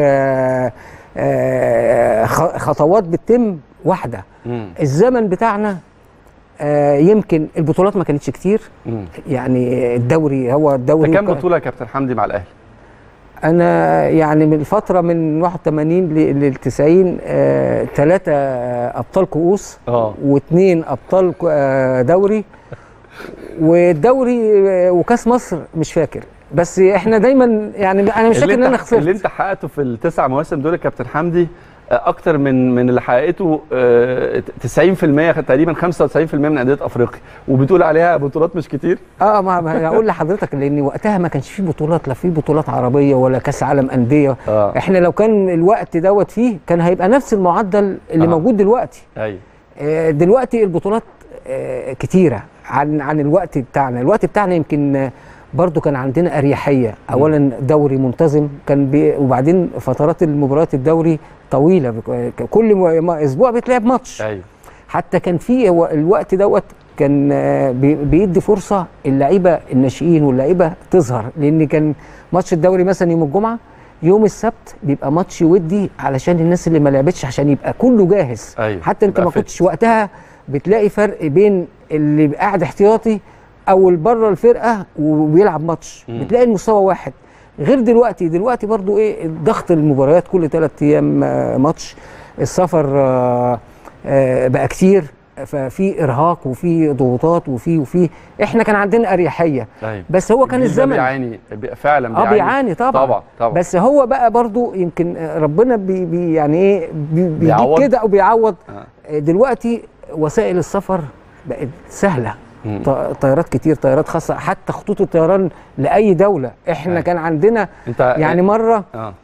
آه، خ- خطوات بتتم واحده مم. الزمن بتاعنا آه، يمكن البطولات ما كانتش كتير مم. يعني الدوري هو ده الدوري كام وك- بطوله يا كابتن حمدي مع الاهلي انا يعني من الفتره من 81 لل 90 ثلاثه ابطال كؤوس اه واثنين ابطال ك- آه، دوري والدوري آه، وكاس مصر مش فاكر بس احنا دايما يعني انا مش فاكر ان اللي انا انت اللي خسرت انت حققته في التسع مواسم دول يا كابتن حمدي اكتر من من اللي حققته آه، 90% تقريبا 95% من انديه افريقيا وبتقول عليها بطولات مش كتير اه ما ما أنا اقول لحضرتك لان وقتها ما كانش فيه بطولات لا في بطولات عربيه ولا كاس عالم انديه اه احنا لو كان الوقت دوت فيه كان هيبقى نفس المعدل اللي آه. موجود دلوقتي ايوه آه، دلوقتي البطولات آه، كتيره عن عن الوقت بتاعنا الوقت بتاعنا يمكن آه، برضو كان عندنا اريحيه اولا دوري منتظم كان بي وبعدين فترات المباريات الدوري طويله بك- كل م- اسبوع بيتلعب ماتش ايوه حتى كان في هو الوقت دوت كان آه، بي- بيدي فرصه اللعيبه الناشئين واللعيبه تظهر لان كان ماتش الدوري مثلا يوم الجمعه يوم السبت بيبقى ماتش ودي علشان الناس اللي ما لعبتش عشان يبقى كله جاهز أيوة، حتى انت يبقى ما fit. كنتش وقتها بتلاقي فرق بين اللي قاعد احتياطي او اللي بره الفرقه وبيلعب ماتش مم. بتلاقي المستوى واحد غير دلوقتي دلوقتي برضو ايه ضغط المباريات كل ثلاث ايام آه، ماتش السفر آه، آه، بقى كتير ففي ارهاق وفي ضغوطات وفي وفي احنا كان عندنا اريحيه ايوه بس هو كان الجيل ده الزمن بيعاني بي- فعلا اه بيعاني بيعاني طبعا طبعا طبعا بس هو بقى برضو يمكن ربنا بي بي يعني ايه بي بيجيب بيعوض. كده او بيعوض آه. دلوقتي وسائل السفر بقت سهله مم. ط- طيارات كتير طيارات خاصه حتى خطوط الطيران لاي دوله احنا أيوة. كان عندنا انت يعني مره اه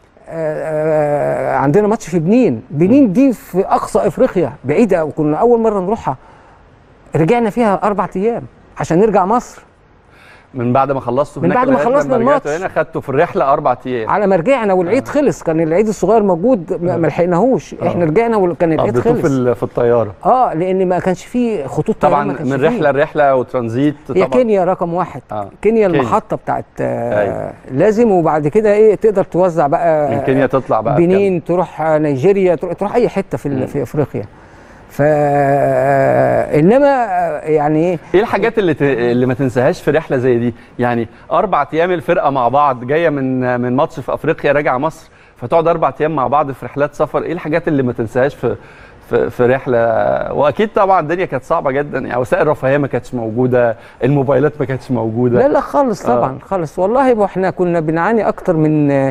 آه، عندنا ماتش في بنين بنين دي في اقصى افريقيا بعيده وكنا اول مره نروحها رجعنا فيها اربع ايام عشان نرجع مصر من بعد ما خلصتوا من هناك بعد ما لغاية خلصنا لما رجعتوا الماتش. هنا خدتوا في الرحله اربع ايام على ما رجعنا والعيد خلص كان العيد الصغير موجود ما ما لحقناهوش احنا رجعنا وكان العيد قضيتوه في خلص ال- في الطياره اه لان ما كانش فيه خطوط طيران طبعا ما كانش من فيه. رحله لرحله وترانزيت هي طبعا كينيا رقم واحد آه. كينيا كينيا. المحطه بتاعت آه أيوة. لازم وبعد كده ايه تقدر توزع بقى من كينيا تطلع بقى بنين تروح نيجيريا تروح, تروح اي حته في ال- في افريقيا ف انما يعني ايه ايه الحاجات اللي ت... اللي ما تنساهاش في رحله زي دي يعني اربع ايام الفرقه مع بعض جايه من من ماتش في افريقيا راجعه مصر فتقعد اربع ايام مع بعض في رحلات سفر ايه الحاجات اللي ما تنساهاش في في, في رحله واكيد طبعا الدنيا كانت صعبه جدا يعني وسائل الرفاهيه ما كانتش موجوده الموبايلات ما كانتش موجوده لا لا خالص طبعا آه. خالص والله احنا كنا بنعاني اكتر من آه،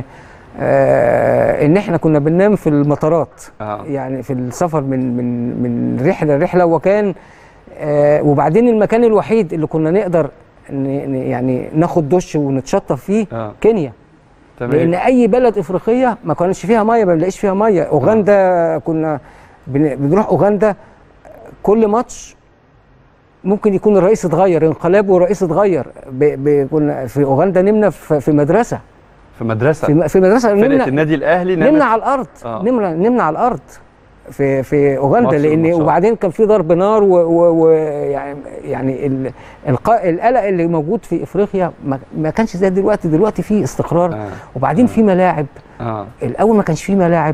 آه ان احنا كنا بننام في المطارات آه. يعني في السفر من من من رحله لرحله وكان آه وبعدين المكان الوحيد اللي كنا نقدر ن- ن- يعني ناخد دش ونتشطف فيه آه. كينيا لان تمام اي بلد افريقيه ما كانش فيها ميه ما بنلاقيش فيها ميه اوغندا كنا بن- بنروح اوغندا كل ماتش ممكن يكون الرئيس اتغير انقلاب والرئيس اتغير ب... ب... كنا في اوغندا نمنا في, في مدرسه في مدرسه في, م- في مدرسه فرقه نمنا النادي الاهلي نمنا نامت على الارض آه. نمنا نمنا على الارض في في اوغندا ماتش لان الماتشات. وبعدين كان في ضرب نار ويعني يعني ال- الق- القلق اللي موجود في افريقيا ما, ما كانش زي دلوقتي دلوقتي في استقرار آه. وبعدين في ملاعب اه الاول ما كانش في ملاعب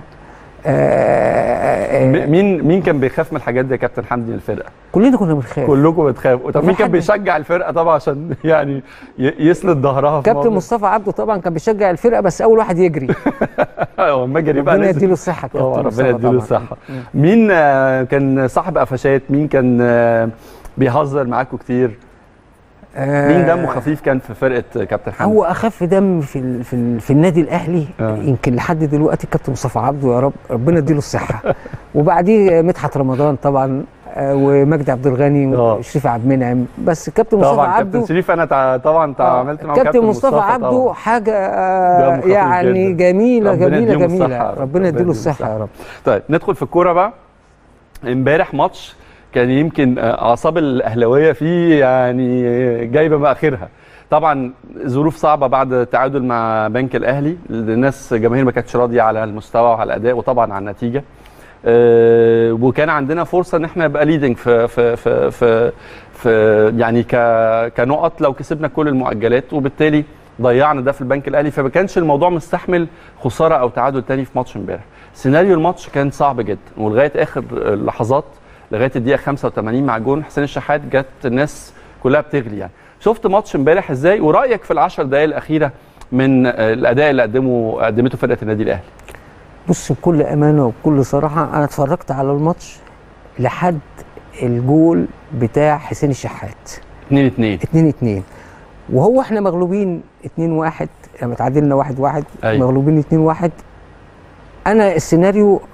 آه، آه، م- مين مين كان بيخاف من الحاجات دي يا كابتن حمدي من الفرقه كلنا كنا بنخاف كلكم بتخافوا طب طب مين كان حد- بيشجع الفرقه طبعا عشان يعني ي- يسند ظهرها في كابتن موقف؟ مصطفى عبده طبعا كان بيشجع الفرقه بس اول واحد يجري هو اما جري بقى ربنا لازم- يديله الصحه كابتن طبعا مصطفى ربنا يديله طبعاً. الصحه مين آه، كان صاحب قفشات مين كان آه، بيهزر معاكم كتير آه، مين دمه خفيف كان في فرقه كابتن حمدي هو اخف دم في ال في, ال في النادي الاهلي آه. يمكن لحد دلوقتي كابتن مصطفى عبده يا رب ربنا يديله الصحه وبعديه مدحت رمضان طبعا آه، ومجدي عبد الغني آه. وشريف عبد المنعم بس كابتن مصطفى طبعا عبده كابتن شريف انا تع... طبعا تعاملت معاه كابتن مصطفى عبده طبعاً. حاجه دمه آه خفيف يعني جداً. جميله ربنا جميله يديهم جميله الصحة يا رب. ربنا ربنا يديله يديهم الصحه الصحة. يا رب طيب ندخل في الكوره بقى امبارح ماتش كان يمكن آه، اعصاب الاهلاويه فيه يعني جايبه ما اخرها طبعا ظروف صعبه بعد التعادل مع بنك الاهلي الناس جماهير ما كانتش راضيه على المستوى وعلى الاداء وطبعا على النتيجه آه، وكان عندنا فرصه ان احنا نبقى ليدنج في في في في, في يعني ك كنقط لو كسبنا كل المؤجلات وبالتالي ضيعنا ده في البنك الاهلي فما كانش الموضوع مستحمل خساره او تعادل تاني في ماتش امبارح سيناريو الماتش كان صعب جدا ولغايه اخر اللحظات لغايه الدقيقه 85 مع جون حسين الشحات جت الناس كلها بتغلي يعني شفت ماتش امبارح ازاي ورايك في العشر دقائق الاخيره من آه، الاداء اللي قدمه قدمته فرقه النادي الاهلي بص بكل امانه وبكل صراحه انا اتفرجت على الماتش لحد الجول بتاع حسين الشحات 2 2 2 2 وهو احنا مغلوبين 2 1 لما تعادلنا 1 1 أيوة. مغلوبين 2 1 انا السيناريو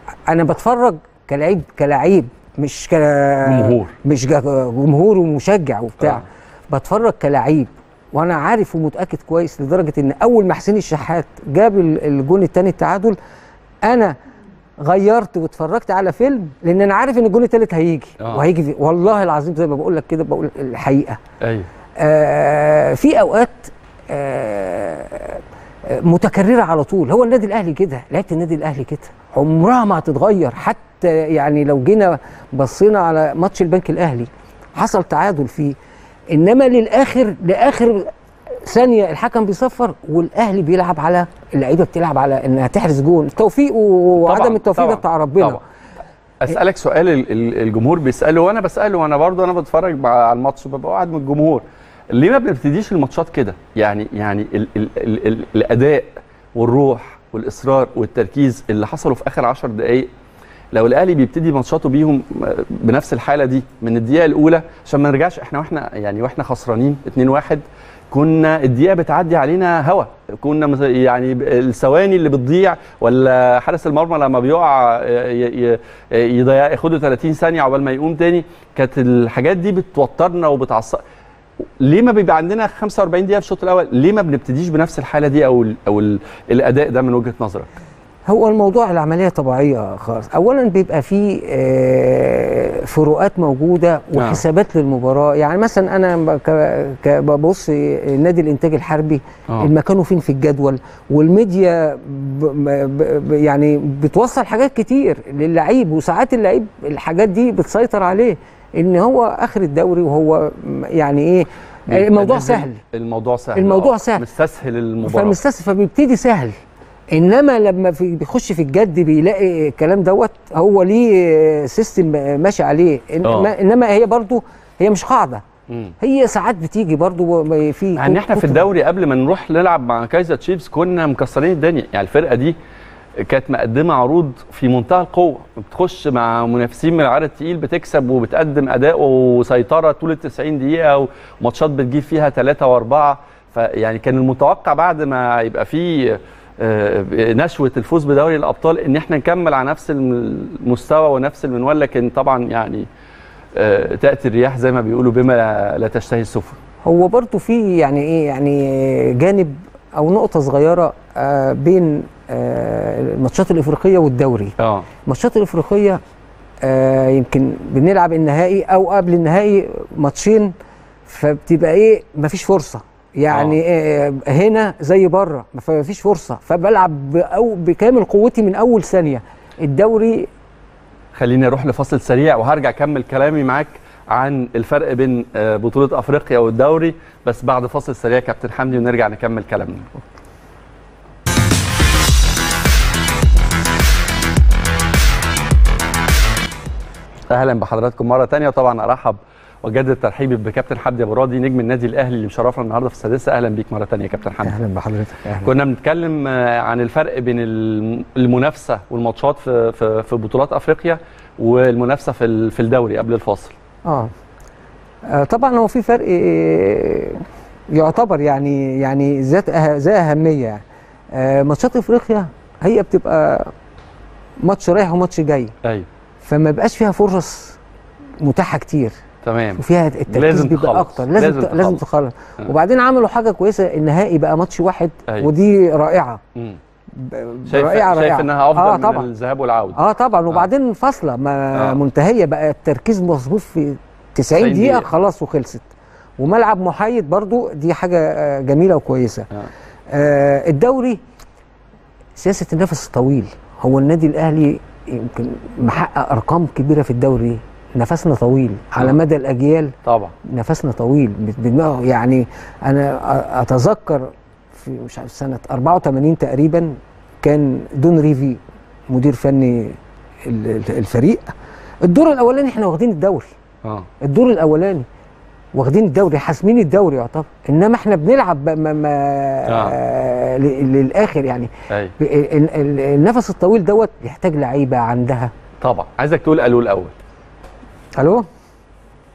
انا بتفرج كلاعب كلاعب مش ك جمهور. مش جا- جمهور ومشجع وبتاع آه. بتفرج كلاعب وانا عارف ومتاكد كويس لدرجه ان اول ما حسين الشحات جاب ال- الجون الثاني التعادل انا غيرت واتفرجت على فيلم لان انا عارف ان الجون الثالث هيجي آه. وهيجي في- والله العظيم زي ما بقول لك كده بقول الحقيقه ايوه آه في اوقات آه آه، متكرره على طول هو النادي الاهلي كده لعيبه النادي الاهلي كده عمرها ما هتتغير حتى يعني لو جينا بصينا على ماتش البنك الاهلي حصل تعادل فيه انما للاخر لاخر ثانيه الحكم بيصفر والاهلي بيلعب على اللعيبه بتلعب على انها تحرز جون التوفيق وعدم طبعاً، التوفيق ده طبعاً، بتاع ربنا طبعاً. اسالك سؤال ال- ال- الجمهور بيساله وانا بساله وانا برضو انا بتفرج مع على الماتش وببقى قاعد من الجمهور ليه ما بنبتديش الماتشات كده يعني يعني ال ال ال ال الاداء والروح والاصرار والتركيز اللي حصلوا في اخر 10 دقائق لو الاهلي بيبتدي ماتشاته بيهم بنفس الحاله دي من الدقيقه الاولى عشان ما نرجعش احنا واحنا يعني واحنا خسرانين 2-1 كنا الدقيقه بتعدي علينا هوا كنا مس- يعني الثواني اللي بتضيع ولا حارس المرمى لما بيقع ي- ي- يضيع ياخده 30 ثانيه عقبال ما يقوم تاني كانت الحاجات دي بتوترنا وبتعصب ليه ما بيبقى عندنا 45 دقيقه في الشوط الاول ليه ما بنبتديش بنفس الحاله دي او ال او ال الاداء ده من وجهه نظرك هو الموضوع العمليه طبيعيه خالص اولا بيبقى فيه آه، فروقات موجوده نعم. وحسابات للمباراه يعني مثلا انا ب- ك- ك- ببص نادي الانتاج الحربي آه. المكانه فين في الجدول والميديا ب ب ب يعني بتوصل حاجات كتير للعيب وساعات اللعيب الحاجات دي بتسيطر عليه ان هو اخر الدوري وهو م- يعني ايه الموضوع نزل- سهل الموضوع سهل الموضوع آه. سهل. مستسهل المباراه فمستسهل فبيبتدي سهل انما لما في بيخش في الجد بيلاقي الكلام دوت هو ليه سيستم ماشي عليه انما, آه. إنما هي برضو هي مش قاعده مم. هي ساعات بتيجي برضو في يعني احنا في كتب. الدوري قبل ما نروح نلعب مع كايزر تشيفز كنا مكسرين الدنيا يعني الفرقه دي كانت مقدمه عروض في منتهى القوه بتخش مع منافسين من العيار التقيل بتكسب وبتقدم اداء وسيطره طول ال 90 دقيقه وماتشات بتجيب فيها ثلاثه واربعه فيعني كان المتوقع بعد ما يبقى في آه، نشوه الفوز بدوري الابطال ان احنا نكمل على نفس المستوى ونفس المنوال لكن طبعا يعني آه، تاتي الرياح زي ما بيقولوا بما لا- لا تشتهي السفن هو برضو في يعني ايه يعني جانب او نقطه صغيره آه، بين آه، الماتشات الافريقيه والدوري اه الماتشات الافريقيه آه يمكن بنلعب النهائي او قبل النهائي ماتشين فبتبقى ايه مفيش فرصه يعني آه هنا زي بره مفيش فرصه فبلعب بأو بكامل قوتي من اول ثانيه الدوري خليني اروح لفاصل سريع وهرجع اكمل كلامي معاك عن الفرق بين آه، بطولة افريقيا والدوري بس بعد فاصل سريع كابتن حمدي ونرجع نكمل كلامنا اهلا بحضراتكم مره تانية وطبعا ارحب واجدد ترحيبي بكابتن حمدي ابو راضي نجم النادي الاهلي اللي مشرفنا النهارده في السادسه اهلا بيك مره تانية يا كابتن حمدي اهلا بحضرتك اهلا كنا بنتكلم آه، عن الفرق بين الم- المنافسه والماتشات في في في بطولات افريقيا والمنافسه في ال- في الدوري قبل الفاصل اه آه، طبعا هو في فرق آه، يعتبر يعني يعني ذات أه- ذات اهميه يعني آه، ماتشات افريقيا هي بتبقى ماتش رايح وماتش جاي ايوه فما بقاش فيها فرص متاحه كتير تمام وفيها التركيز لازم بيبقى تخلص. اكتر لازم لازم لازم, لازم تخلص. تخلص آه. وبعدين عملوا حاجه كويسه النهائي بقى ماتش واحد أيوة. ودي رائعه مم. ب- شايف رائعه شايف رائعه انها افضل اه من طبعا الذهاب والعوده اه طبعا وبعدين فاصله ما آه. منتهيه بقى التركيز مظبوط في 90 90 دقيقه دقيقة. خلاص وخلصت وملعب محايد برضو دي حاجه آه، جميله وكويسه آه. آه الدوري سياسه النفس الطويل هو النادي الاهلي يمكن محقق ارقام كبيره في الدوري نفسنا طويل على آه. مدى الاجيال طبعا نفسنا طويل بت- بدماغه يعني انا أ- اتذكر في مش عارف سنه 84 تقريبا كان دون ريفي مدير فني ال- ال- الفريق الدور الاولاني احنا واخدين الدوري اه الدور الاولاني واخدين الدوري حاسمين الدوري يعتبر انما احنا بنلعب بقى ما ما آه. ل- للاخر يعني ايوه ال- ال- النفس الطويل دوت بيحتاج لعيبه عندها طبعا عايزك تقول الو الاول الو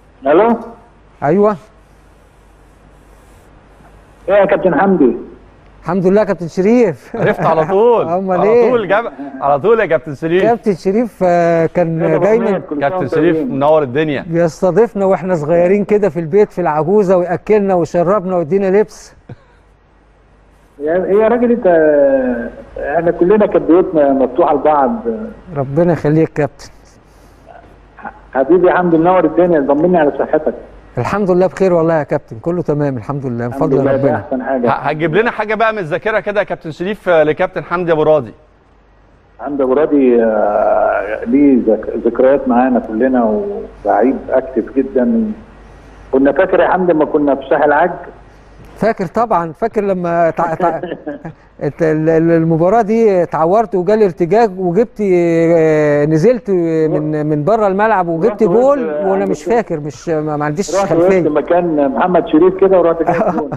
الو ايوه ايه يا كابتن حمدي الحمد لله يا كابتن شريف عرفت على طول امال على ايه طول جاب على طول يا كابتن شريف كابتن شريف آه، كان دايما كابتن شريف منور الدنيا بيستضيفنا واحنا صغيرين كده في البيت في العجوزه وياكلنا ويشربنا ويدينا لبس يعني يا راجل انت احنا كلنا كانت بيوتنا مفتوحه لبعض ربنا يخليك كابتن حبيبي حمدي منور الدنيا طمني على صحتك الحمد لله بخير والله يا كابتن كله تمام الحمد لله من الحمد فضل لله ده ربنا احسن ه- حاجه هتجيب لنا حاجه بقى من الذاكره كده يا كابتن شريف آه، لكابتن حمدي ابو راضي حمدي ابو راضي آه، ليه ذك- ذكريات معانا كلنا ولاعيب اكتف جدا كنا فاكر يا حمدي لما كنا في ساحل عج فاكر طبعا فاكر لما تع... تع... الت- ال- ال- المباراه دي اتعورت وجالي ارتجاج وجبت آه، نزلت من من بره الملعب وجبت رحت جول وقفت وانا عند مش الشوط. فاكر مش ما ما عنديش رحت وقفت خلفيه مكان محمد شريف كده ورحت جايب جول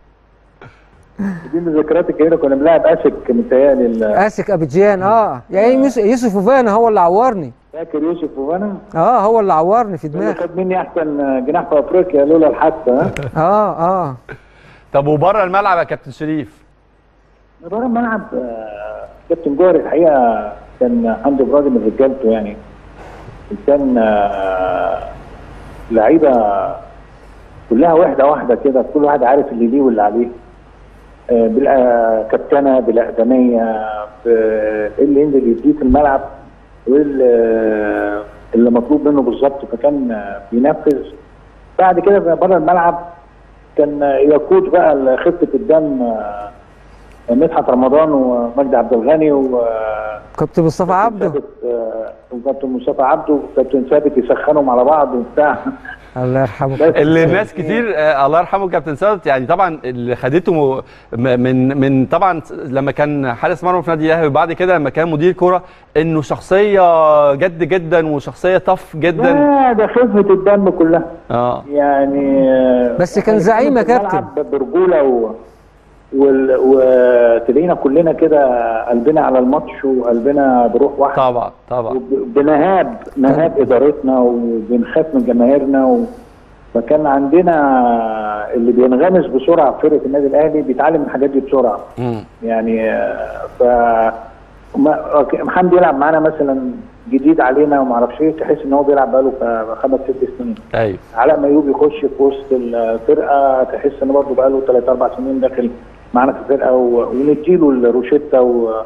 دي من الذكريات الكبيره كنا بنلعب اسك متهيألي ال- اسك ابيجان اه يعني يوسف يوسف فوفانا هو اللي عورني فاكر يوسف وفانا اه هو اللي عورني في اللي دماغي خد مني احسن جناح في افريقيا لولا الحادثه ها اه اه طب وبره الملعب يا كابتن شريف بره الملعب آه، كابتن جوهر الحقيقه كان حمدي ابراهيم من رجالته يعني كان آه، لعيبه كلها واحده واحده كده كل واحد عارف اللي ليه واللي عليه آه، بالكابتنه بالاقدميه ب- ايه اللي ينزل يديه في الملعب وايه اللي اللي مطلوب منه بالظبط فكان آه، بينفذ بعد كده بره الملعب كان يقود بقى خفه الدم آه، مدحت رمضان ومجدي عبد الغني و كابتن مصطفى عبده ثابت، آه، وكابتن مصطفى عبده وكابتن ثابت يسخنوا على بعض وبتاع الله يرحمه بس- اللي ناس كتير آه، الله يرحمه كابتن ثابت يعني طبعا اللي خدته م- م- من من طبعا لما كان حارس مرمى في نادي الاهلي وبعد كده لما كان مدير كوره انه شخصيه جد جدا وشخصيه طف جدا لا ده خفه الدم كلها اه يعني آه، بس كان يعني زعيم يا في الملعب كابتن. برجوله و وال- وتلاقينا كلنا كده قلبنا على الماتش وقلبنا بروح واحد طبعا طبعا وبنهاب نهاب ادارتنا وبنخاف من جماهيرنا و... فكان عندنا اللي بينغمس بسرعه في فرقه النادي الاهلي بيتعلم الحاجات دي بسرعه مم. يعني آه، ف ما- محمد يلعب معانا مثلا جديد علينا وما اعرفش ايه تحس ان هو بيلعب بقاله ك- خمس ست سنين ايوه علاء ميوب يخش في وسط الفرقه تحس ان برضه بقاله ثلاث اربع سنين داخل معانا في الفرقه و- ونديله الروشته و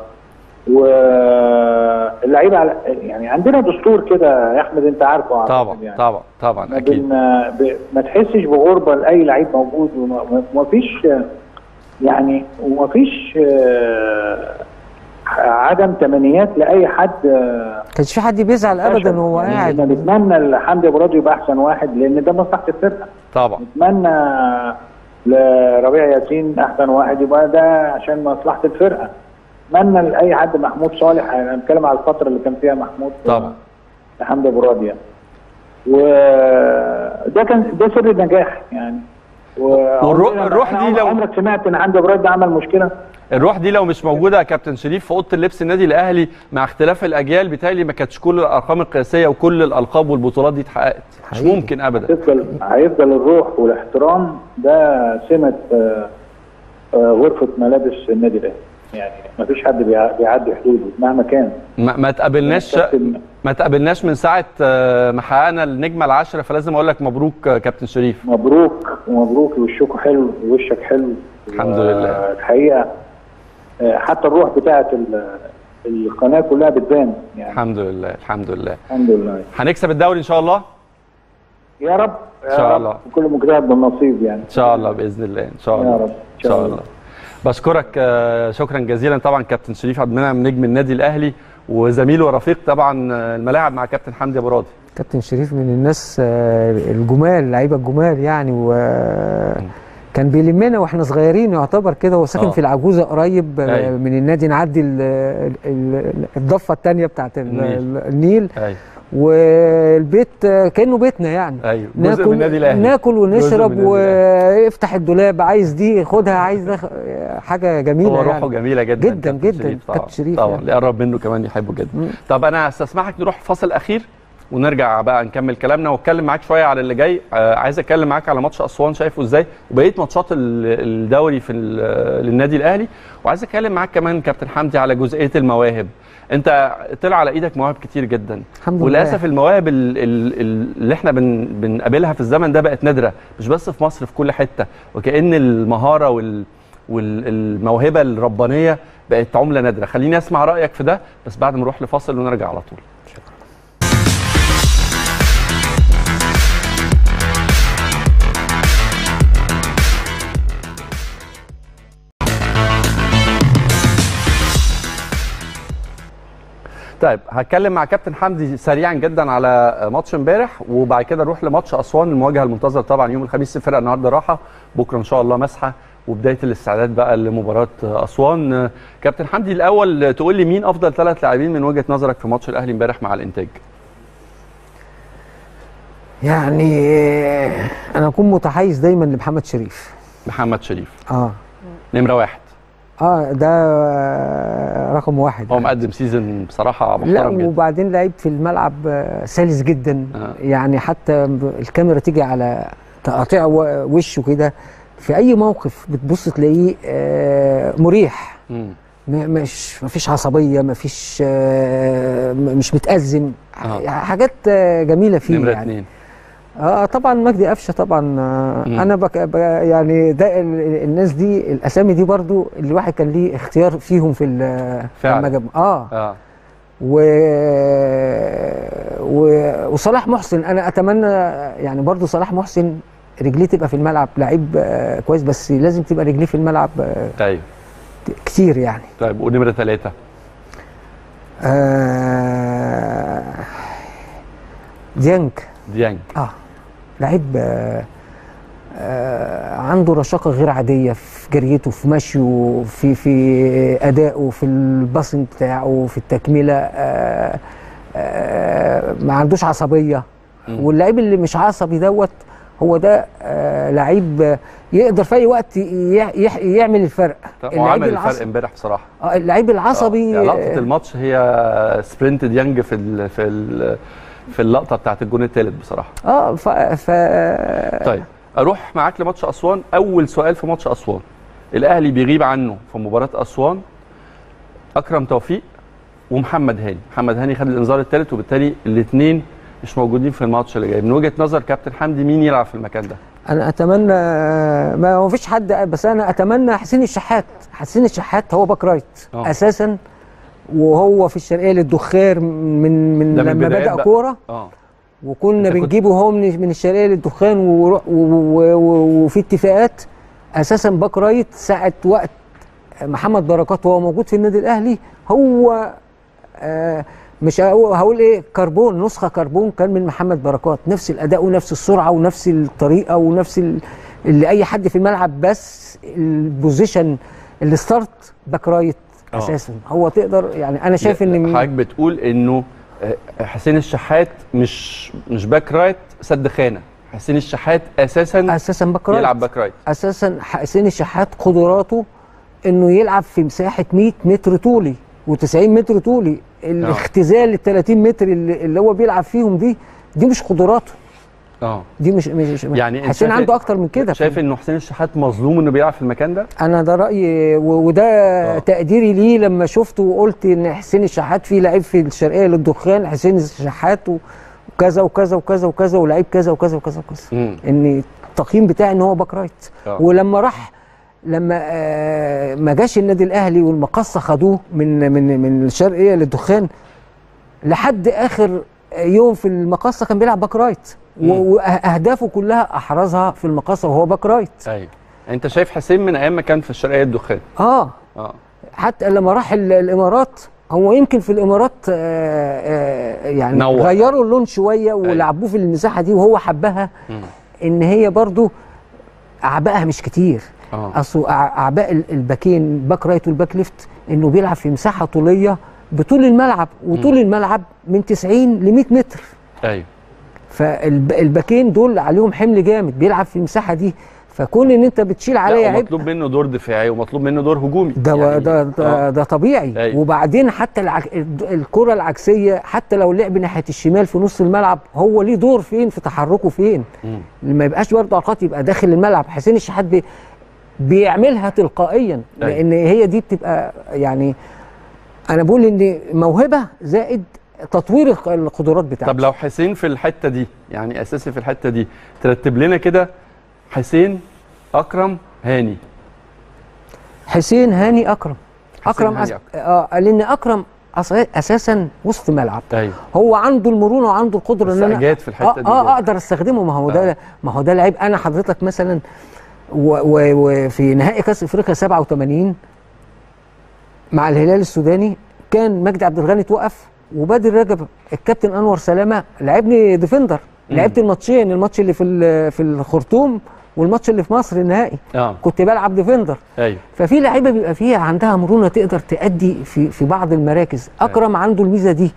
واللعيبه على يعني عندنا دستور كده يا احمد انت عارفه أعتقد طبعا يعني. طبعا طبعا ما اكيد بن... ب... ما تحسش بغربه لاي لعيب موجود وما ما فيش يعني وما فيش آه، عدم تمنيات لاي حد آه، كانش في حد بيزعل ابدا وهو يعني قاعد احنا نتمنى لحمدي ابو راضي يبقى احسن واحد لان ده مصلحه الفرقه طبعا نتمنى لربيع ياسين احسن واحد يبقى ده عشان مصلحه الفرقه اتمنى لاي حد محمود صالح انا بتكلم على الفتره اللي كان فيها محمود طبعا. حمدي ابو راضي يعني وده كان ده سر النجاح يعني والروح- الروح دي لو- عمرك سمعت ان حمدي ابو راضي ده عمل مشكله الروح دي لو مش موجوده يا كابتن شريف في اوضه اللبس النادي الاهلي مع اختلاف الاجيال بالتالي ما كانتش كل الارقام القياسيه وكل الالقاب والبطولات دي اتحققت مش حقيقي. ممكن ابدا هيفضل هيفضل الروح والاحترام ده سمه آه، آه، غرفه ملابس النادي الاهلي يعني ما فيش حد بيع- بيعدي حدوده مهما كان ما, ما تقابلناش كابتن- ما تقابلناش من ساعه آه، ما حققنا النجمه العاشره فلازم اقول لك مبروك آه، كابتن شريف مبروك ومبروك وشكوا حلو ووشك حلو الحمد و- لله. الحقيقه آه، حتى الروح بتاعت ال- القناه كلها بتبان يعني الحمد لله الحمد لله الحمد لله هنكسب الدوري ان شاء الله يا رب إن شاء يا الله. رب كل مجتهد بالنصيب يعني ان شاء الله باذن الله ان شاء يا الله رب. ان شاء الله بشكرك آه، شكرا جزيلا طبعا كابتن شريف عبد المنعم نجم النادي الاهلي وزميله ورفيق طبعا آه، الملاعب مع كابتن حمدي ابو راضي كابتن شريف من الناس آه، الجمال لعيبه الجمال يعني وكان بيلمنا واحنا صغيرين يعتبر كده هو ساكن آه. في العجوزه قريب آه، أيوة. من النادي نعدي ال- ال- ال- الضفه الثانيه بتاعت ال- النيل. النيل ايوه والبيت آه، كانه بيتنا يعني ايوه جزء من النادي الاهلي ناكل جزء ونشرب من النادي الأهلي. ويفتح الدولاب عايز دي خدها عايز ده خ- حاجه جميله هو روحه يعني جميله جدا جدا كابتن جدا شريف طبعا كابتن شريف طبعا يعني. اللي قرب منه كمان يحبه جدا مم. طب انا هستسمحك نروح فاصل اخير ونرجع بقى نكمل كلامنا واتكلم معاك شويه على اللي جاي آه عايز اتكلم معاك على ماتش اسوان شايفه ازاي وبقيه ماتشات ال- الدوري في ال- للنادي الاهلي وعايز اتكلم معاك كمان كابتن حمدي على جزئيه المواهب انت طلع على ايدك مواهب كتير جدا الحمد لله. وللاسف المواهب ال- ال- ال- اللي احنا بن بنقابلها في الزمن ده بقت نادره مش بس في مصر في كل حته وكأن المهاره وال والموهبه الربانيه بقت عمله نادره خليني اسمع رايك في ده بس بعد ما نروح لفاصل ونرجع على طول طيب هتكلم مع كابتن حمدي سريعا جدا على ماتش امبارح وبعد كده نروح لماتش اسوان المواجهه المنتظره طبعا يوم الخميس الفرقه النهارده راحه بكره ان شاء الله مسحه وبدايه الاستعداد بقى لمباراه اسوان كابتن حمدي الاول تقول لي مين افضل ثلاث لاعبين من وجهه نظرك في ماتش الاهلي امبارح مع الانتاج يعني انا اكون متحيز دايما لمحمد شريف محمد شريف اه نمره واحد اه ده رقم واحد هو مقدم سيزون بصراحه لا محترم جدا وبعدين لعيب في الملعب آه، سلس جدا آه. يعني حتى ب- الكاميرا تيجي على تقاطيع و- وشه كده في اي موقف بتبص تلاقيه آه، مريح مم. م- مش مفيش عصبيه مفيش آه، م- مش متأزم آه. حاجات آه، جميله فيه نمره يعني اثنين اه طبعا مجدي قفشه طبعا آه مم. انا بك بك يعني ده ال- الناس دي الاسامي دي برضو الواحد كان ليه اختيار فيهم في ال- فعلا. لما جاب اه اه و... و... وصلاح محسن انا اتمنى يعني برضو صلاح محسن رجليه تبقى في الملعب لعيب آه، كويس بس لازم تبقى رجليه في الملعب آه، طيب كتير يعني طيب ونمره ثلاثه آه... ديانج ديانج اه لعيب آه آه عنده رشاقه غير عاديه في جريته في مشيه في في ادائه في الباسنج بتاعه في التكمله آه آه ما عندوش عصبيه مم. واللعيب اللي مش عصبي دوت هو ده آه لعيب آه، يقدر في اي وقت ي- يح- يعمل الفرق طب اللعيب وعمل العص- الفرق امبارح بصراحه آه اللعيب العصبي آه، علاقه آه، الماتش هي سبرنت ديانج في ال في ال في اللقطه بتاعت الجون الثالث بصراحه اه ف, ف طيب اروح معاك لماتش اسوان اول سؤال في ماتش اسوان الاهلي بيغيب عنه في مباراه اسوان اكرم توفيق ومحمد هاني محمد هاني خد الانذار الثالث وبالتالي الاثنين مش موجودين في الماتش اللي جاي من وجهه نظر كابتن حمدي مين يلعب في المكان ده انا اتمنى ما هو فيش حد بس انا اتمنى حسين الشحات حسين الشحات هو باك رايت آه. اساسا وهو في الشرقيه للدخان من من ده من لما بدايات بدا بقى. كوره اه وكنا أنت كنت- بنجيبه هو من من الشرقيه للدخان وروح- و- و- و- وفي اتفاقات اساسا باك رايت ساعه وقت محمد بركات وهو موجود في النادي الاهلي هو آه مش هقول هقول ايه كربون نسخه كربون كان من محمد بركات نفس الاداء ونفس السرعه ونفس الطريقه ونفس ال- اللي اي حد في الملعب بس البوزيشن الستارت باك رايت آه. اساسا هو تقدر يعني انا شايف ان حضرتك بتقول انه آه، حسين الشحات مش مش باك رايت سد خانه حسين الشحات اساسا اساسا باك رايت يلعب باك رايت اساسا حسين الشحات قدراته انه يلعب في مساحه 100 متر طولي و90 متر طولي الاختزال ال 30 متر اللي, اللي هو بيلعب فيهم دي دي مش قدراته اه دي مش مش يعني أنت حسين شايف- عنده اكتر من كده شايف انه حسين الشحات مظلوم انه بيلعب في المكان ده انا ده رايي و- وده آه. تقديري ليه لما شفته وقلت ان حسين الشحات فيه لعيب في الشرقيه للدخان حسين الشحات وكذا وكذا وكذا وكذا ولعيب كذا وكذا وكذا وكذا مم. ان التقييم بتاعي ان هو باك رايت آه. ولما راح لما آه ما جاش النادي الاهلي والمقصه خدوه من من من الشرقيه للدخان لحد اخر يوم في المقصه كان بيلعب باك رايت مم. و- واهدافه كلها احرزها في المقصه وهو باك رايت ايوه انت شايف حسين من ايام ما كان في الشرقيه الدخان اه اه حتى لما راح ال- الامارات هو يمكن في الامارات آه آه يعني نوع. غيروا اللون شويه ولعبوه في المساحه دي وهو حبها مم. ان هي برضو اعبائها مش كتير اه اصل أع- اعباء ال- الباكين باك رايت والباك ليفت انه بيلعب في مساحه طوليه بطول الملعب وطول الملعب من 90 ل 100 متر ايوه فالباكين دول عليهم حمل جامد بيلعب في المساحه دي فكون ان انت بتشيل عليا لا عبء ومطلوب منه دور دفاعي ومطلوب منه دور هجومي ده يعني ده ده, آه. ده طبيعي أيوة. وبعدين حتى العك... الكره العكسيه حتى لو لعب ناحيه الشمال في نص الملعب هو ليه دور فين في تحركه فين مم. ما يبقاش برضه على الخط يبقى داخل الملعب حسين الشحات بي... بيعملها تلقائيا أيوة. لان هي دي بتبقى يعني انا بقول ان موهبه زائد تطوير الق- القدرات بتاعته طب لو حسين في الحته دي يعني اساسي في الحته دي ترتب لنا كده حسين اكرم هاني حسين هاني اكرم حسين اكرم هاني أس... أكرم. اه لان اكرم أص... اساسا وسط ملعب ايوه هو عنده المرونه وعنده القدره ان بس انا جاد في الحتة اه, دي آه جاد. اقدر استخدمه ما هو ده آه. ما هو ده لعيب انا حضرتك مثلا و- و- وفي نهائي كاس افريقيا 87 مع الهلال السوداني كان مجدي عبد الغني توقف وبادر رجب الكابتن انور سلامه لعبني ديفندر مم. لعبت الماتشين الماتش اللي في ال- في الخرطوم والماتش اللي في مصر النهائي اه كنت بلعب ديفندر ايوه ففي لعيبه بيبقى فيها عندها مرونه تقدر تأدي في في بعض المراكز اكرم عنده الميزه دي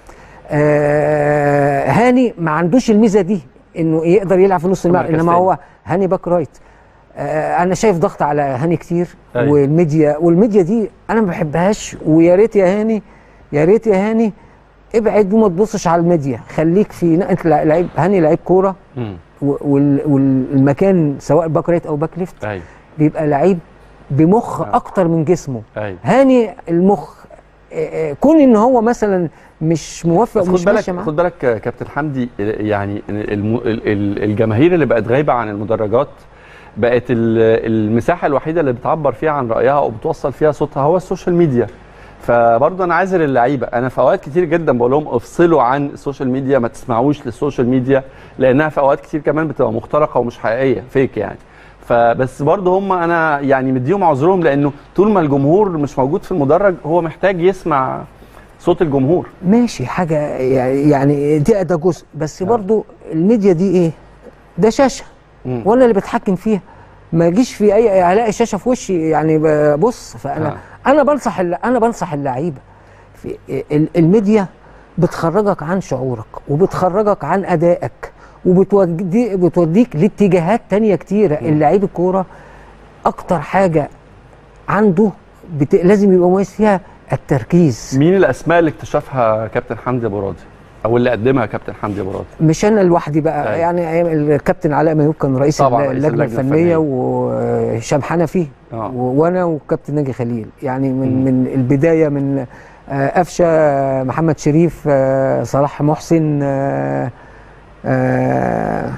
آه هاني ما عندوش الميزه دي انه يقدر يلعب في نص الملعب مركز انما تاني. هو هاني باك رايت آه انا شايف ضغط على هاني كتير أيوة. والميديا والميديا دي انا ما بحبهاش ويا ريت يا هاني يا ريت يا هاني ابعد وما تبصش على الميديا خليك في انت لعيب هاني لعيب كوره مم. و- وال- والمكان سواء باك رايت او باك ليفت ايوه بيبقى لعيب بمخ آه. اكتر من جسمه ايوه هاني المخ آه، آه، كون ان هو مثلا مش موفق بس ومش خد بالك ماشي معاه خد بالك يا كابتن حمدي يعني الم... ال- ال- الجماهير اللي بقت غايبه عن المدرجات بقت ال- المساحه الوحيده اللي بتعبر فيها عن رايها او بتوصل فيها صوتها هو السوشيال ميديا فبرضه انا عاذر اللعيبه انا في اوقات كتير جدا بقول لهم افصلوا عن السوشيال ميديا ما تسمعوش للسوشيال ميديا لانها في اوقات كتير كمان بتبقى مخترقه ومش حقيقيه فيك يعني فبس برضه هم انا يعني مديهم عذرهم لانه طول ما الجمهور مش موجود في المدرج هو محتاج يسمع صوت الجمهور ماشي حاجه يعني دي ده جزء بس برضو الميديا دي ايه ده شاشه مم. وانا اللي بتحكم فيها ما اجيش في اي الاقي شاشه في وشي يعني ببص فانا آه. انا بنصح الل- انا بنصح اللعيبه في ال- الميديا بتخرجك عن شعورك وبتخرجك عن ادائك وبتودي بتوديك لاتجاهات تانية كتيره اللعيب الكوره اكتر حاجه عنده بت... لازم يبقى مميز فيها التركيز مين الاسماء اللي اكتشفها كابتن حمدي ابو راضي او اللي قدمها كابتن حمدي ابو راضي مش انا لوحدي بقى أيوة. يعني ايام الكابتن علاء ميوب كان رئيس طبعاً، الل- رئيس اللجنه اللجنة الفنيه الفنية. وهشام حنفي آه. و- وانا وكابتن ناجي خليل يعني من مم. من البدايه من آه، قفشه آه، محمد شريف آه، صلاح محسن آه، آه،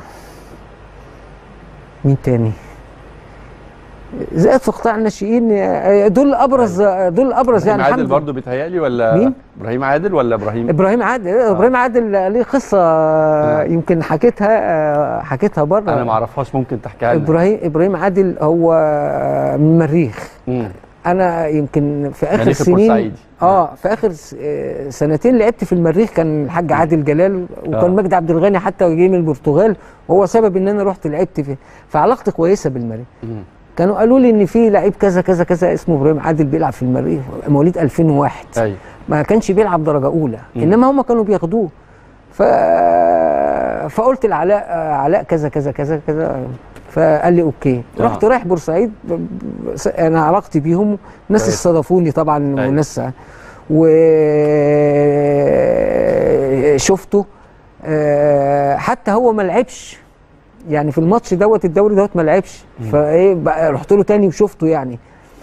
مين تاني زائد في قطاع الناشئين آه، دول ابرز دول ابرز ابراهيم يعني عادل الحمد برضه بيتهيألي ولا مين؟ ابراهيم عادل ولا ابراهيم ابراهيم عادل ابراهيم عادل ليه قصه يمكن حكيتها حكيتها بره انا ما اعرفهاش ممكن تحكيها لنا ابراهيم ابراهيم عادل هو من المريخ مم. انا يمكن في اخر مريخ سنين البورسعيدي. اه في اخر س- آه، سنتين لعبت في المريخ كان الحاج عادل جلال وكان آه. مجدي عبد الغني حتى جاي من البرتغال وهو سبب ان انا رحت لعبت فيه فعلاقتي كويسه بالمريخ مم. كانوا قالوا لي ان في لعيب كذا كذا كذا اسمه ابراهيم عادل بيلعب في المريخ مواليد 2001 ايوه ما كانش بيلعب درجه اولى مم. انما هم كانوا بياخدوه ف... فقلت لعلاء آه، علاء كذا كذا كذا كذا فقال لي اوكي آه. رحت رايح بورسعيد ب- ب- س- انا علاقتي بيهم ناس كويس. استضافوني طبعا أيوة. وناس وشفته حتى هو ما لعبش يعني في الماتش دوت الدوري دوت ما لعبش فايه بقى رحت له تاني وشفته يعني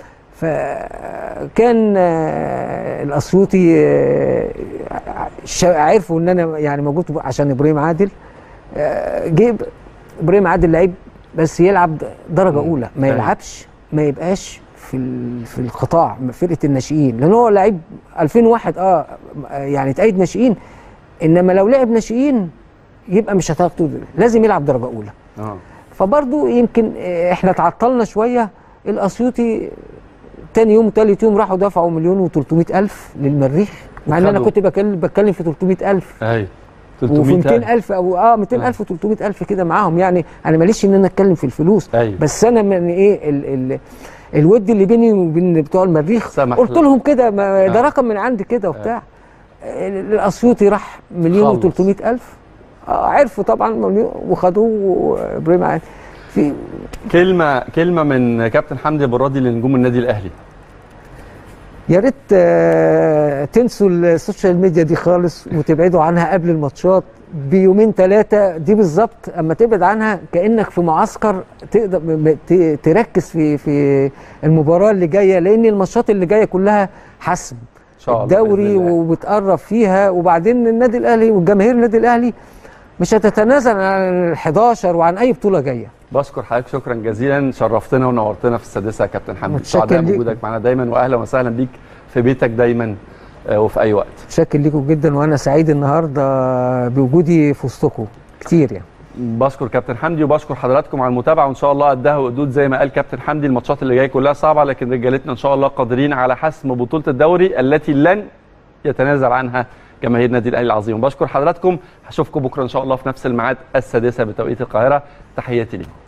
فكان آه، الاسيوطي آه، شا- عرفوا ان انا يعني موجود عشان ابراهيم عادل آه، جيب ابراهيم عادل لعيب بس يلعب درجه مم. اولى ما أيوة. يلعبش ما يبقاش في ال- في القطاع فرقه الناشئين لان هو لعيب 2001 اه يعني تأيد ناشئين انما لو لعب ناشئين يبقى مش هتاخده لازم يلعب درجه اولى اه فبرضو يمكن آه، احنا تعطلنا شويه الاسيوطي تاني يوم تالت يوم راحوا دفعوا مليون و300 الف للمريخ مع ان انا وخدوا. كنت بتكلم بتكلم في 300 الف ايوه وفي 300 200 الف او اه 200 الف و300 الف كده معاهم يعني انا ماليش ان انا اتكلم في الفلوس أيوة. بس انا من ايه ال ال الود اللي بيني وبين بتوع المريخ سمح قلت لك. لهم كده ما- ده آه. رقم من عندي كده وبتاع الاسيوطي راح مليون خلص. و300 الف آه عرفوا طبعا مليون وخدوه وابراهيم عادل في كلمه كلمه من كابتن حمدي ابو الراضي لنجوم النادي الاهلي يا ريت آه، تنسوا السوشيال ميديا دي خالص وتبعدوا عنها قبل الماتشات بيومين ثلاثة دي بالظبط اما تبعد عنها كأنك في معسكر تقدر م- ت- تركز في في المباراة اللي جاية لأن الماتشات اللي جاية كلها حسم ان شاء الله الدوري بإذن الله. وبتقرب فيها وبعدين النادي الأهلي والجماهير النادي الأهلي مش هتتنازل عن ال 11 وعن أي بطولة جاية بشكر حضرتك شكرا جزيلا شرفتنا ونورتنا في السادسه يا كابتن حمدي متشكر سعداء ليك. بوجودك معنا دايما واهلا وسهلا بيك في بيتك دايما آه، وفي اي وقت شاكر ليكم جدا وأنا سعيد النهاردة بوجودي في وسطكم كتير يعني بشكر كابتن حمدي وبشكر حضراتكم على المتابعه وان شاء الله قدها وقدود زي ما قال كابتن حمدي الماتشات اللي جايه كلها صعبه لكن رجالتنا ان شاء الله قادرين على حسم بطوله الدوري التي لن يتنازل عنها جماهير النادي الاهلي العظيم بشكر حضراتكم هشوفكم بكره ان شاء الله في نفس الميعاد السادسه بتوقيت القاهره تحياتي لكم